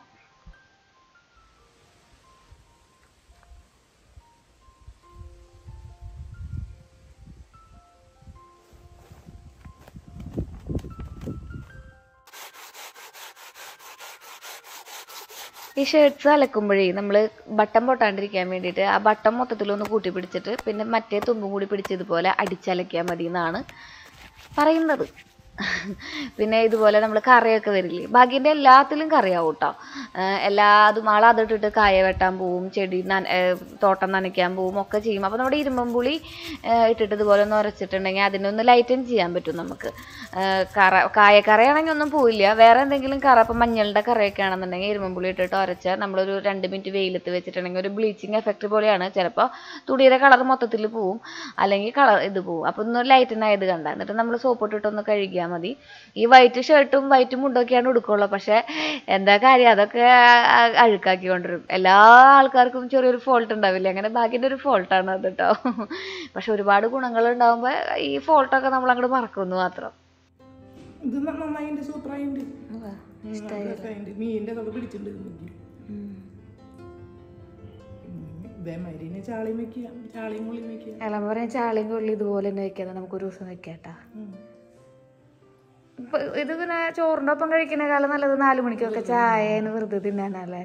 ഈ ഷർട്ട്സ് അലക്കുമ്പോഴേ നമ്മൾ ബട്ടൺ പൊട്ടാണ്ടിരിക്കാൻ വേണ്ടിയിട്ട് ആ ബട്ടൺ മൊത്തത്തിലൊന്ന് കൂട്ടി പിടിച്ചിട്ട് പിന്നെ മറ്റേ തുമ്പും കൂടി പിടിച്ച് ഇതുപോലെ അടിച്ചലക്കിയാൽ മതി എന്നാണ് പറയുന്നത് പിന്നെ ഇതുപോലെ നമ്മൾ കറിയൊക്കെ വരില്ലേ ഭാഗ്യൻ്റെ എല്ലാത്തിലും കറിയാവും കേട്ടോ എല്ലാതും ആൾ അതിട്ടിട്ട് കായ വെട്ടാൻ പോവും ചെടി നന ഏഹ് തോട്ടം നനയ്ക്കാൻ പോവും ഒക്കെ ചെയ്യും അപ്പോൾ നമ്മുടെ ഇരുമ്പമ്പുളി ഏഹ് ഇട്ടിട്ട് ഇതുപോലെ ഒന്ന് ഉരച്ചിട്ടുണ്ടെങ്കിൽ അതിനൊന്ന് ലൈറ്റൻ ചെയ്യാൻ പറ്റും നമുക്ക് ഏഹ് കറ കായക്കറയാണെങ്കിൽ ഒന്നും പോവില്ല വേറെ എന്തെങ്കിലും കറ ഇപ്പം മഞ്ഞളുടെ കറയൊക്കെ ആണെന്നുണ്ടെങ്കിൽ ഇരുമ്പമ്പുളി ഇട്ടിട്ട് ഉരച്ചാൽ നമ്മളൊരു രണ്ട് മിനിറ്റ് വെയിലത്ത് വെച്ചിട്ടുണ്ടെങ്കിൽ ഒരു ബ്ലീച്ചിങ് എഫക്റ്റ് പോലെയാണ് ചിലപ്പോൾ തുടിയുടെ കളർ മൊത്തത്തിൽ പോവും അല്ലെങ്കിൽ കളർ ഇത് പോവും അപ്പോൾ ഒന്ന് ലൈറ്റൻ ആയത് കണ്ട എന്നിട്ട് നമ്മൾ സോപ്പ് ഇട്ടിട്ടൊന്ന് കഴുകിയാൽ മതി ഈ വൈറ്റ് ഷർട്ടും വൈറ്റ് മുണ്ടൊക്കെയാണ് ഉടുക്കുള്ളൂ പക്ഷേ എന്താ കാര്യം അതൊക്കെ ആ- അഴുക്കാക്കി കൊണ്ടുവരും എല്ലാ ആൾക്കാർക്കും ചെറിയൊരു ഫോൾട്ട് ഉണ്ടാവില്ലേ അങ്ങനെ ഭാഗ്യൻ്റെ ഒരു ഫോൾട്ടാണ് അത് കേട്ടോ പക്ഷെ ഒരുപാട് ഗുണങ്ങൾ ഉണ്ടാകുമ്പോൾ ഈ ഫോൾട്ടൊക്കെ നമ്മൾ അങ്ങോട്ട് മറക്കുന്നു മാത്രം ഇത് ന- നന്നായിണ്ട് സൂപ്പറായിണ്ട് മീനിന്റെ അതൊക്കെ പിടിച്ചിട്ടുണ്ട് ഇതേമാതിരി ചാളിയും വെക്കുക ചാളിയും മുള്ളിയും വെക്കുക എല്ലാം പറയാൻ ചാളിയും കൊള്ളി ഇതുപോലെ തന്നെ വെക്കാം നമുക്ക് ഒരു ദിവസം വെക്കാട്ടാ ഇപ്പൊ ഇത് പിന്നെ ചോറിൻ്റെ ഒപ്പം കഴിക്കുന്നേക്കാളും നല്ലത് നാല് മണിക്കൊക്കെ ചായന് വെറുതെ തിന്നാനല്ലേ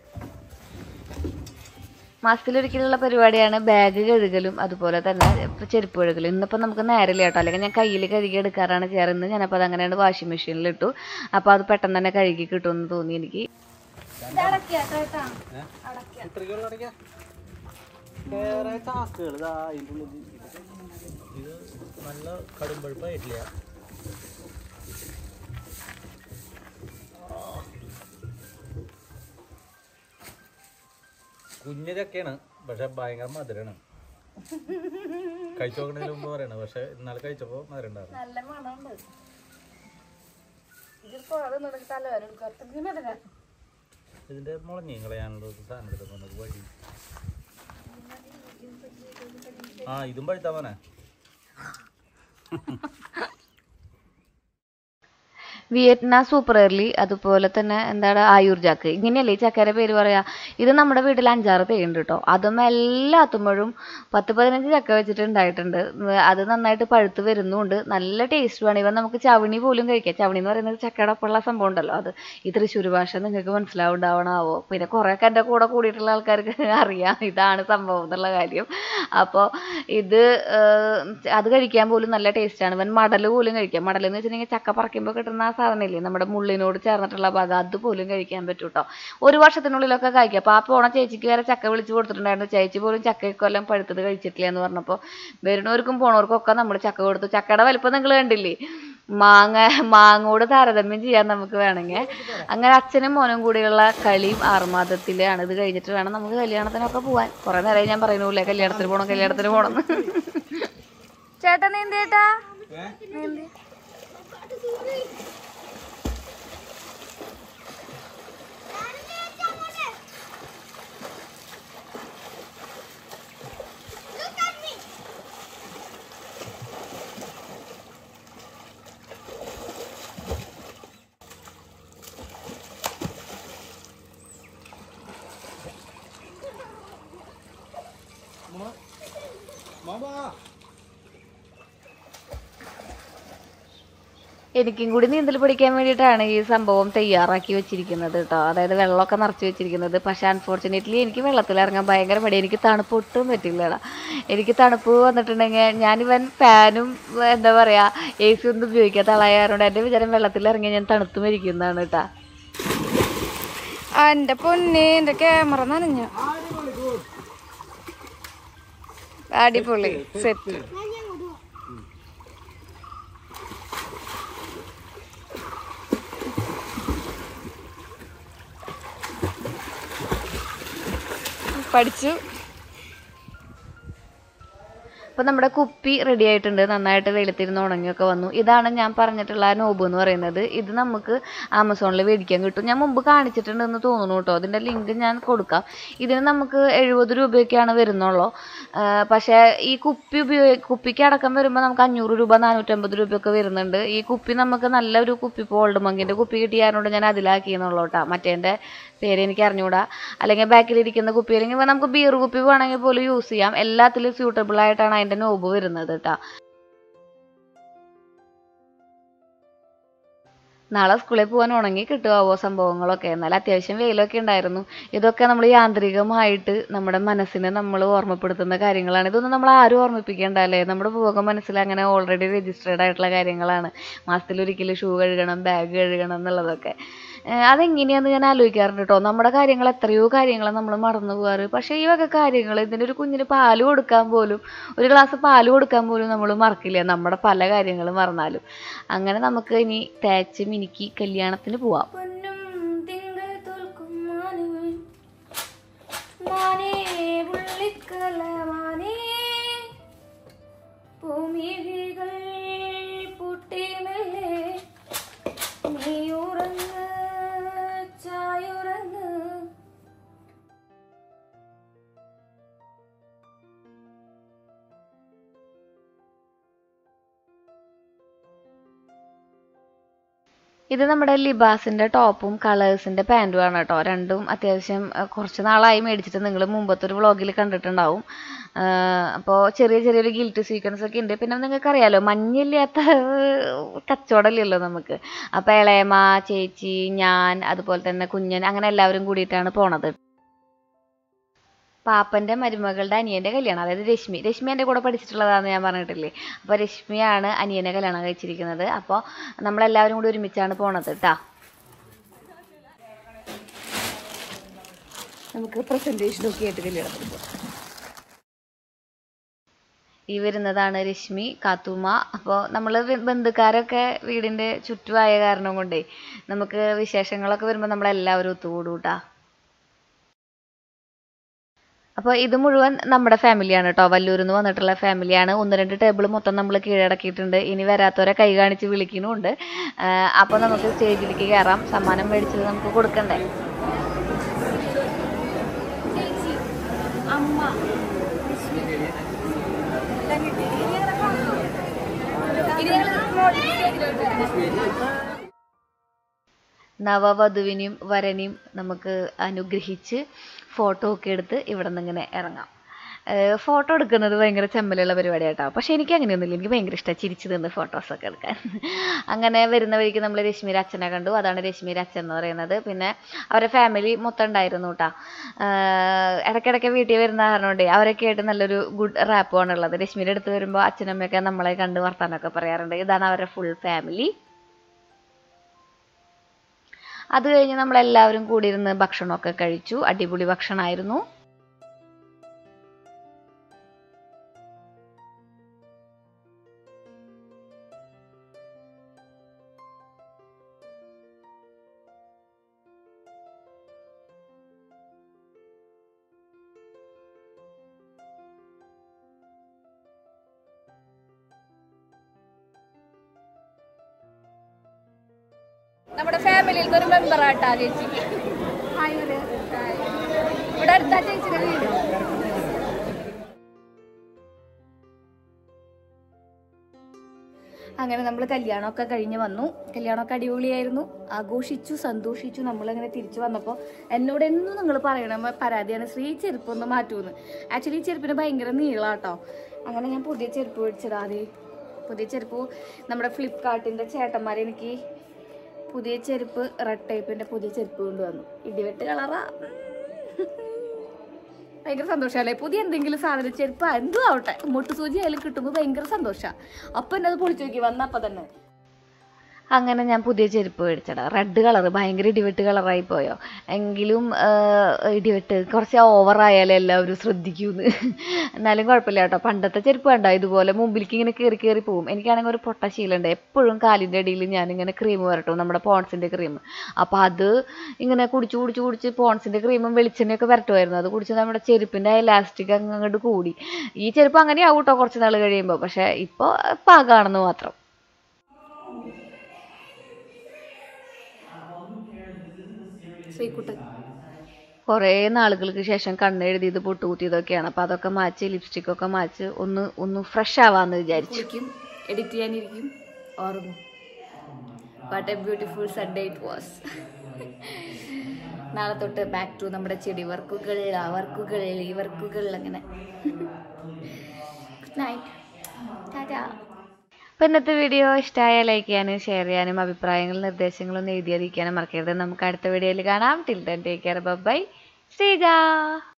മാസത്തിലൊരിക്കലുള്ള പരിപാടിയാണ് ബാഗ് കഴുകലും അതുപോലെ തന്നെ ഇപ്പൊ ചെരുപ്പ് കഴുകലും ഇന്നിപ്പോൾ നമുക്ക് നേരില്ല കേട്ടോ അല്ലെങ്കിൽ ഞാൻ കയ്യിൽ കഴുകി എടുക്കാറാണ് ചെയ്യാറ് ഇന്ന് ഞാനപ്പോൾ അത് അങ്ങനെയാണ് വാഷിംഗ് മെഷീനിൽ ഇട്ടു അപ്പോൾ അത് പെട്ടെന്ന് തന്നെ കഴുകി കിട്ടുമെന്ന് തോന്നി എനിക്ക് വേറെ ചാക്കുകൾ ഇതാ ഇതിൻ്റെ ഉള്ളിൽ ഇത് ഇത് നല്ല കടുമ്പഴുപ്പായിട്ടില്ല കുഞ്ഞിതൊക്കെയാണ് പക്ഷെ ഭയങ്കര മധുരമാണ് കഴിച്ചു നോക്കണതിന് മുമ്പ് പറയണ പക്ഷെ ഇന്നാളെ കഴിച്ചപ്പോ മധുരം ഉണ്ടായിരുന്നു നല്ല മണമുണ്ട് ഇതിപ്പോ അതൊന്നും തലവേദന എടുക്കും അത്രയ്ക്ക് മധുര ഇതിന്റെ മുളഞ്ഞി കളയാനുള്ള ഒരു സാധനം എടുക്കുന്നത് വഴി ആ ഇതും പഴുത്താ മോനെ വിയറ്റ്നാം സൂപ്പർ എർലി അതുപോലെ തന്നെ എന്താണ് ആയൂർ ജാക്ക് ഇങ്ങനെയല്ലേ ഈ ചക്കയുടെ പേര് പറയാ ഇത് നമ്മുടെ വീട്ടിൽ അഞ്ചാറ് തേയുണ്ട് കേട്ടോ അതും എല്ലാത്തുമ്പോഴും പത്ത് പതിനഞ്ച് ചക്ക വെച്ചിട്ട് ഉണ്ടായിട്ടുണ്ട് ഉം, അത് നന്നായിട്ട് പഴുത്ത് വരുന്നുണ്ട് നല്ല ടേസ്റ്റുമാണ് ഇവൻ നമുക്ക് ചവണി പോലും കഴിക്കാം ചവണി എന്ന് പറയുന്നത് ചക്കയുടെ ഒപ്പമുള്ള സംഭവം ഉണ്ടല്ലോ അത് ഈ തൃശ്ശൂർ ഭാഷ നിങ്ങൾക്ക് മനസ്സിലാവുണ്ടാവണാവോ പിന്നെ കുറേയൊക്കെ എൻ്റെ കൂടെ കൂടിയിട്ടുള്ള ആൾക്കാർക്ക് അറിയാം ഇതാണ് സംഭവം എന്നുള്ള കാര്യം അപ്പോൾ ഇത് ഏഹ്, അത് കഴിക്കാൻ പോലും നല്ല ടേസ്റ്റാണ് ഇവൻ മടൽ പോലും കഴിക്കാം മടൽ എന്ന് വെച്ചിട്ടുണ്ടെങ്കിൽ ചക്ക പറിക്കുമ്പോൾ കിട്ടുന്ന ആ സാധനമില്ലേ നമ്മുടെ മുള്ളിനോട് ചേർന്നിട്ടുള്ള ഭാഗം അത് പോലും കഴിക്കാൻ പറ്റും കേട്ടോ ഒരു വർഷത്തിനുള്ളിലൊക്കെ കഴിക്കാം അപ്പോൾ ആ പോണ ചേച്ചിക്ക് വരെ ചക്ക വിളിച്ച് കൊടുത്തിട്ടുണ്ടായിരുന്നു ചേച്ചി പോലും ചക്ക ഇക്കൊല്ലം പഴുത്തത് കഴിച്ചിട്ടില്ല എന്ന് പറഞ്ഞപ്പോൾ വരുന്നവർക്കും പോണവർക്കും ഒക്കെ നമ്മൾ ചക്ക കൊടുത്തു ചക്കയുടെ വലിപ്പം നിങ്ങൾ കണ്ടില്ലേ മാങ്ങ മാങ്ങോട് താരതമ്യം ചെയ്യാൻ നമുക്ക് വേണമെങ്കിൽ അങ്ങനെ അച്ഛനും മോനും കൂടിയുള്ള കളിയും ആർമാദത്തിലാണ് ഇത് കഴിഞ്ഞിട്ട് വേണം നമുക്ക് കല്യാണത്തിനൊക്കെ പോവാൻ കുറേ നേരമായി ഞാൻ പറയുന്നില്ലേ കല്യാണത്തിന് പോകണം കല്യാണത്തിന് പോകണം എന്ന് ചേട്ടാ നീന്തി ചേട്ടാ നീന്തി എനിക്കും കൂടി നീന്തൽ പഠിക്കാൻ വേണ്ടിയിട്ടാണ് ഈ സംഭവം തയ്യാറാക്കി വെച്ചിരിക്കുന്നത് കേട്ടോ അതായത് വെള്ളമൊക്കെ നിറച്ച് വെച്ചിരിക്കുന്നത് പക്ഷേ അൺഫോർച്ചുനേറ്റ്ലി എനിക്ക് വെള്ളത്തിൽ ഇറങ്ങാൻ ഭയങ്കര മടി എനിക്ക് തണുപ്പ് ഒട്ടും പറ്റില്ലടാ എനിക്ക് തണുപ്പ് വന്നിട്ടുണ്ടെങ്കിൽ ഞാനിവൻ ഫാനും എന്താ പറയുക എ സി ഒന്നും ഉപയോഗിക്കാത്ത ആളായതുകൊണ്ട് എൻ്റെ വിചാരം വെള്ളത്തിൽ ഇറങ്ങി ഞാൻ തണുത്ത് മരിക്കുന്നതാണ് കേട്ടോ ആ എന്റെ പൊന്നെ എന്റെ ക്യാമറ നനഞ്ഞു അടിപൊളി സെറ്റ് പഠിച്ചു അപ്പോൾ നമ്മുടെ കുപ്പി റെഡി ആയിട്ടുണ്ട് നന്നായിട്ട് വെളുത്തിരുന്ന് ഉണങ്ങിയൊക്കെ വന്നു ഇതാണ് ഞാൻ പറഞ്ഞിട്ടുള്ള ആ നോബ് എന്ന് പറയുന്നത് ഇത് നമുക്ക് ആമസോണിൽ മേടിക്കാൻ കിട്ടും ഞാൻ മുമ്പ് കാണിച്ചിട്ടുണ്ടെന്ന് തോന്നുന്നു കേട്ടോ അതിൻ്റെ ലിങ്ക് ഞാൻ കൊടുക്കാം ഇതിന് നമുക്ക് എഴുപത് രൂപയൊക്കെയാണ് വരുന്നുള്ളൂ ആ, പക്ഷേ ഈ കുപ്പി ഉപയോഗി കുപ്പിക്ക് അടക്കം വരുമ്പോൾ നമുക്ക് അഞ്ഞൂറ് രൂപ നാനൂറ്റമ്പത് രൂപയൊക്കെ വരുന്നുണ്ട് ഈ കുപ്പി നമുക്ക് നല്ലൊരു കുപ്പി ഇപ്പോൾ ഓൾഡ് മങ്കിൻ്റെ കുപ്പി കിട്ടിയായതുകൊണ്ട് ഞാൻ അതിലാക്കിയെന്നുള്ളൂ കേട്ടോ മറ്റേൻ്റെ പേര് എനിക്ക് അറിഞ്ഞൂടാ അല്ലെങ്കിൽ ബാക്കിലിരിക്കുന്ന കുപ്പി അല്ലെങ്കിൽ നമുക്ക് ബിയർ കുപ്പി വേണമെങ്കിൽ പോലും യൂസ് ചെയ്യാം എല്ലാത്തിലും സ്യൂട്ടബിൾ ആയിട്ടാണ് അതിൻ്റെ നോബ് വരുന്നത് കേട്ടോ നാളെ സ്കൂളിൽ പോകാൻ ഉണങ്ങി കിട്ടുമാവോ സംഭവങ്ങളൊക്കെ എന്നാൽ അത്യാവശ്യം വെയിലൊക്കെ ഉണ്ടായിരുന്നു ഇതൊക്കെ നമ്മൾ യാന്ത്രികമായിട്ട് നമ്മുടെ മനസ്സിനെ നമ്മൾ ഓർമ്മപ്പെടുത്തുന്ന കാര്യങ്ങളാണ് ഇതൊന്നും നമ്മൾ ആരും ഓർമ്മിപ്പിക്കേണ്ടല്ലേ നമ്മുടെ ഭൂക മനസ്സിൽ അങ്ങനെ ഓൾറെഡി രജിസ്റ്റേർഡ് ആയിട്ടുള്ള കാര്യങ്ങളാണ് മാസത്തിലൊരിക്കൽ ഷൂ കഴുകണം ബാഗ് കഴുകണം എന്നുള്ളതൊക്കെ ഏഹ് അതെങ്ങനെയാന്ന് ഞാൻ ആലോചിക്കാറുണ്ട് കേട്ടോ നമ്മുടെ കാര്യങ്ങൾ എത്രയോ കാര്യങ്ങൾ നമ്മൾ മറന്നു പോകാറ് പക്ഷേ ഈ വക കാര്യങ്ങൾ ഇതിൻ്റെ ഒരു കുഞ്ഞിന് പാല് കൊടുക്കാൻ പോലും ഒരു ഗ്ലാസ് പാല് കൊടുക്കാൻ പോലും നമ്മൾ മറക്കില്ല നമ്മുടെ പല കാര്യങ്ങളും മറന്നാലും അങ്ങനെ നമുക്ക് ഇനി തേച്ച് മിനുക്കി കല്യാണത്തിന് പോവാം പൊന്നും തിങ്കൾ തോൽക്കും മാനവൻ മാനേ പുള്ളിക്കല മാനേ ഭൂമികൾ പൂട്ടിമല്ലേ നീ ഉറങ്ങ് ചായുറങ്ങ് ഇത് നമ്മുടെ ലിബാസിന്റെ ടോപ്പും കളേഴ്സിന്റെ പാൻറ്റും ആണ് കേട്ടോ രണ്ടും അത്യാവശ്യം അഹ് കുറച്ച് നാളായി മേടിച്ചിട്ട് നിങ്ങൾ മുമ്പത്തെ ഒരു വ്ളോഗിൽ കണ്ടിട്ടുണ്ടാവും അപ്പോൾ ചെറിയ ചെറിയൊരു ഗിൽറ്റ് സീക്വൻസ് ഒക്കെ ഉണ്ട് പിന്നെ നിങ്ങൾക്ക് അറിയാലോ മഞ്ഞില്ലാത്ത കച്ചവടമില്ലല്ലോ നമുക്ക് അപ്പോൾ ഇളയമ്മ ചേച്ചി ഞാൻ അതുപോലെ തന്നെ കുഞ്ഞൻ അങ്ങനെ എല്ലാവരും കൂടിയിട്ടാണ് പോണത് പാപ്പന്റെ മരുമകളുടെ അനിയന്റെ കല്യാണം അതായത് രശ്മി രശ്മി എൻ്റെ കൂടെ പഠിച്ചിട്ടുള്ളതാണെന്ന് ഞാൻ പറഞ്ഞിട്ടില്ലേ അപ്പോൾ രശ്മിയാണ് അനിയനെ കല്യാണം കഴിച്ചിരിക്കുന്നത് അപ്പോൾ നമ്മളെല്ലാവരും കൂടി ഒരുമിച്ചാണ് പോണത് കേട്ടോ നമുക്ക് പ്രസന്റേഷനൊക്കെ ആയിട്ട് കല്യാണത്തിന് പോകാം ഈ വരുന്നതാണ് രശ്മി കാത്തൂമ അപ്പോൾ നമ്മൾ ബന്ധുക്കാരൊക്കെ വീടിൻ്റെ ചുറ്റുമായ കാരണം കൊണ്ടേ നമുക്ക് വിശേഷങ്ങളൊക്കെ വരുമ്പോൾ നമ്മളെല്ലാവരും ഒത്തുകൂടും കേട്ടോ അപ്പോൾ ഇത് മുഴുവൻ നമ്മുടെ ഫാമിലിയാണ് കേട്ടോ വല്ലൂരിൽ നിന്ന് വന്നിട്ടുള്ള ഫാമിലിയാണ് ഒന്ന് രണ്ട് ടേബിൾ മൊത്തം നമ്മൾ കീഴടക്കിയിട്ടുണ്ട് ഇനി വരാത്തവരെ കൈ കാണിച്ച് വിളിക്കുന്നുമുണ്ട് അപ്പോൾ നമുക്ക് സ്റ്റേജിലേക്ക് കയറാം സമ്മാനം മേടിച്ചത് നമുക്ക് കൊടുക്കണ്ടേ ചേച്ചി അമ്മ എല്ലാം കിട്ടി. ഇനി ഞങ്ങളെ കാണുമോ? ഇനി ഞങ്ങള് മോളിൽ സ്റ്റേജിലോട്ട് നവവധുവിനെയും വരനെയും നമുക്ക് അനുഗ്രഹിച്ച് ഫോട്ടോ ഒക്കെ എടുത്ത് ഇവിടെ നിന്ന് ഇങ്ങനെ ഇറങ്ങാം ഫോട്ടോ എടുക്കുന്നത് ഭയങ്കര ചെമ്മലുള്ള പരിപാടിയാട്ടോ പക്ഷെ എനിക്ക് അങ്ങനെയൊന്നുമില്ല എനിക്ക് ഭയങ്കര ഇഷ്ടമാണ് ചിരിച്ചു നിന്ന് ഫോട്ടോസൊക്കെ എടുക്കാൻ അങ്ങനെ വരുന്ന വഴിക്ക് നമ്മൾ രശ്മിയുടെ അച്ഛനെ കണ്ടു അതാണ് രശ്മിയുടെ അച്ഛൻ എന്ന് പറയുന്നത് പിന്നെ അവരുടെ ഫാമിലി മൊത്തം ഉണ്ടായിരുന്നു കേട്ടോ ഇടയ്ക്കിടയ്ക്ക് വീട്ടിൽ വരുന്ന കാരണം കൊണ്ടേ അവരൊക്കെ ആയിട്ട് നല്ലൊരു ഗുഡ് റാപ്പുമാണ് ഉള്ളത് രശ്മിയുടെ അടുത്ത് വരുമ്പോൾ അച്ഛനമ്മയൊക്കെ നമ്മളെ കണ്ട് വർത്താനമൊക്കെ പറയാറുണ്ട് ഇതാണ് അവരുടെ ഫുൾ ഫാമിലി അത് കഴിഞ്ഞ് നമ്മളെല്ലാവരും കൂടിയിരുന്ന് ഭക്ഷണമൊക്കെ കഴിച്ചു അടിപൊളി ഭക്ഷണമായിരുന്നു നമ്മുടെ ഫാമിലിയിലത്തെ ഒരു മെമ്പറാട്ടാ ചേച്ചി ഹായ് ഒരു ഹായ്. ഇവിടെ അടുത്താ ചേച്ചിയുടെ വീട് അങ്ങനെ നമ്മൾ കല്യാണമൊക്കെ കഴിഞ്ഞ് വന്നു കല്യാണമൊക്കെ അടിപൊളിയായിരുന്നു ആഘോഷിച്ചു സന്തോഷിച്ചു നമ്മളങ്ങനെ തിരിച്ചു വന്നപ്പോൾ എന്നോട് എന്നും നിങ്ങൾ പറയണ പരാതിയാണ് ശ്രീ ചെരുപ്പ് ഒന്ന് മാറ്റൂന്ന് ആക്ച്വലി ഈ ചെരുപ്പിന് ഭയങ്കര നീളാട്ടോ അങ്ങനെ ഞാൻ പുതിയ ചെരുപ്പ് മേടിച്ചതാ അതെ പുതിയ ചെരുപ്പ് നമ്മുടെ ഫ്ലിപ്കാർട്ടിൻ്റെ ചേട്ടന്മാർ എനിക്ക് പുതിയ ചെരുപ്പ് റെഡ് ടൈപ്പിൻ്റെ പുതിയ ചെരുപ്പ് കൊണ്ടുവന്നു ഇടിവെട്ട് കളറാ ഭയങ്കര സന്തോഷമല്ലേ പുതിയ എന്തെങ്കിലും സാധനം ചെരുപ്പ് എന്തും ആവട്ടെ മുട്ടു സൂചി ആയാലും കിട്ടുമ്പോൾ ഭയങ്കര സന്തോഷമാണ് അപ്പം എന്നെ അത് പൊളിച്ചു നോക്കി വന്നപ്പോൾ തന്നെ അങ്ങനെ ഞാൻ പുതിയ ചെരുപ്പ് മേടിച്ചടാ റെഡ് കളർ ഭയങ്കര ഇടിവെട്ട് കളറായി പോയോ എങ്കിലും ആ, ഇടിവെട്ട് കുറച്ച് ഓവറായാലും എല്ലാവരും ശ്രദ്ധിക്കൂന്ന് എന്നാലും കുഴപ്പമില്ല കേട്ടോ പണ്ടത്തെ ചെരുപ്പ് വേണ്ട ഇതുപോലെ മുമ്പിലേക്ക് ഇങ്ങനെ കയറി കയറി പോകും എനിക്കാണെങ്കിൽ ഒരു പൊട്ട ശീലമുണ്ട് എപ്പോഴും കാലിൻ്റെ അടിയിൽ ഞാനിങ്ങനെ ക്രീം വരട്ടും നമ്മുടെ പോൺസിൻ്റെ ക്രീം അപ്പോൾ അത് ഇങ്ങനെ കുടിച്ച് കുടിച്ച് കുടിച്ച് പോൺസിൻ്റെ ക്രീമും വെളിച്ചെണ്ണയൊക്കെ വരട്ടുമായിരുന്നു അത് കുടിച്ച് നമ്മുടെ ചെരുപ്പിൻ്റെ ഇലാസ്റ്റിക് അങ്ങോട്ട് കൂടി ഈ ചെരുപ്പ് അങ്ങനെയാവും കേട്ടോ കുറച്ച് നാൾ കഴിയുമ്പോൾ പക്ഷേ ഇപ്പോൾ പാകാണെന്ന് മാത്രം ശ്രീകുട്ടൻ കുറേ നാളുകൾക്ക് ശേഷം കണ്ണെഴുതിയത് പൊട്ടുകുത്തിയതൊക്കെയാണ് അപ്പോൾ അതൊക്കെ മാച്ച് ലിപ്സ്റ്റിക് ഒക്കെ മാച്ച് ഒന്ന് ഒന്ന് ഫ്രഷ് ആവാന്ന് വിചാരിച്ചു കുളിക്കും എഡിറ്റ് ചെയ്യാനിരിക്കും ഉറങ്ങും what a beautiful Sunday it was നാളെ തൊട്ട് ബാക്ക് ടു നമ്മുടെ ചെടി വർക്കുകൾ ആ വർക്കുകൾ ഈ വർക്കുകൾ അങ്ങനെ ഗുഡ് നൈറ്റ് ടാറ്റാ അപ്പോൾ ഇന്നത്തെ വീഡിയോ ഇഷ്ടമായ ലൈക്ക് ചെയ്യാനും ഷെയർ ചെയ്യാനും അഭിപ്രായങ്ങളും നിർദ്ദേശങ്ങളും ഒന്ന് എഴുതി അറിയിക്കാനും മറക്കരുത് നമുക്ക് അടുത്ത വീഡിയോയിൽ കാണാം till then take care bye Sreeja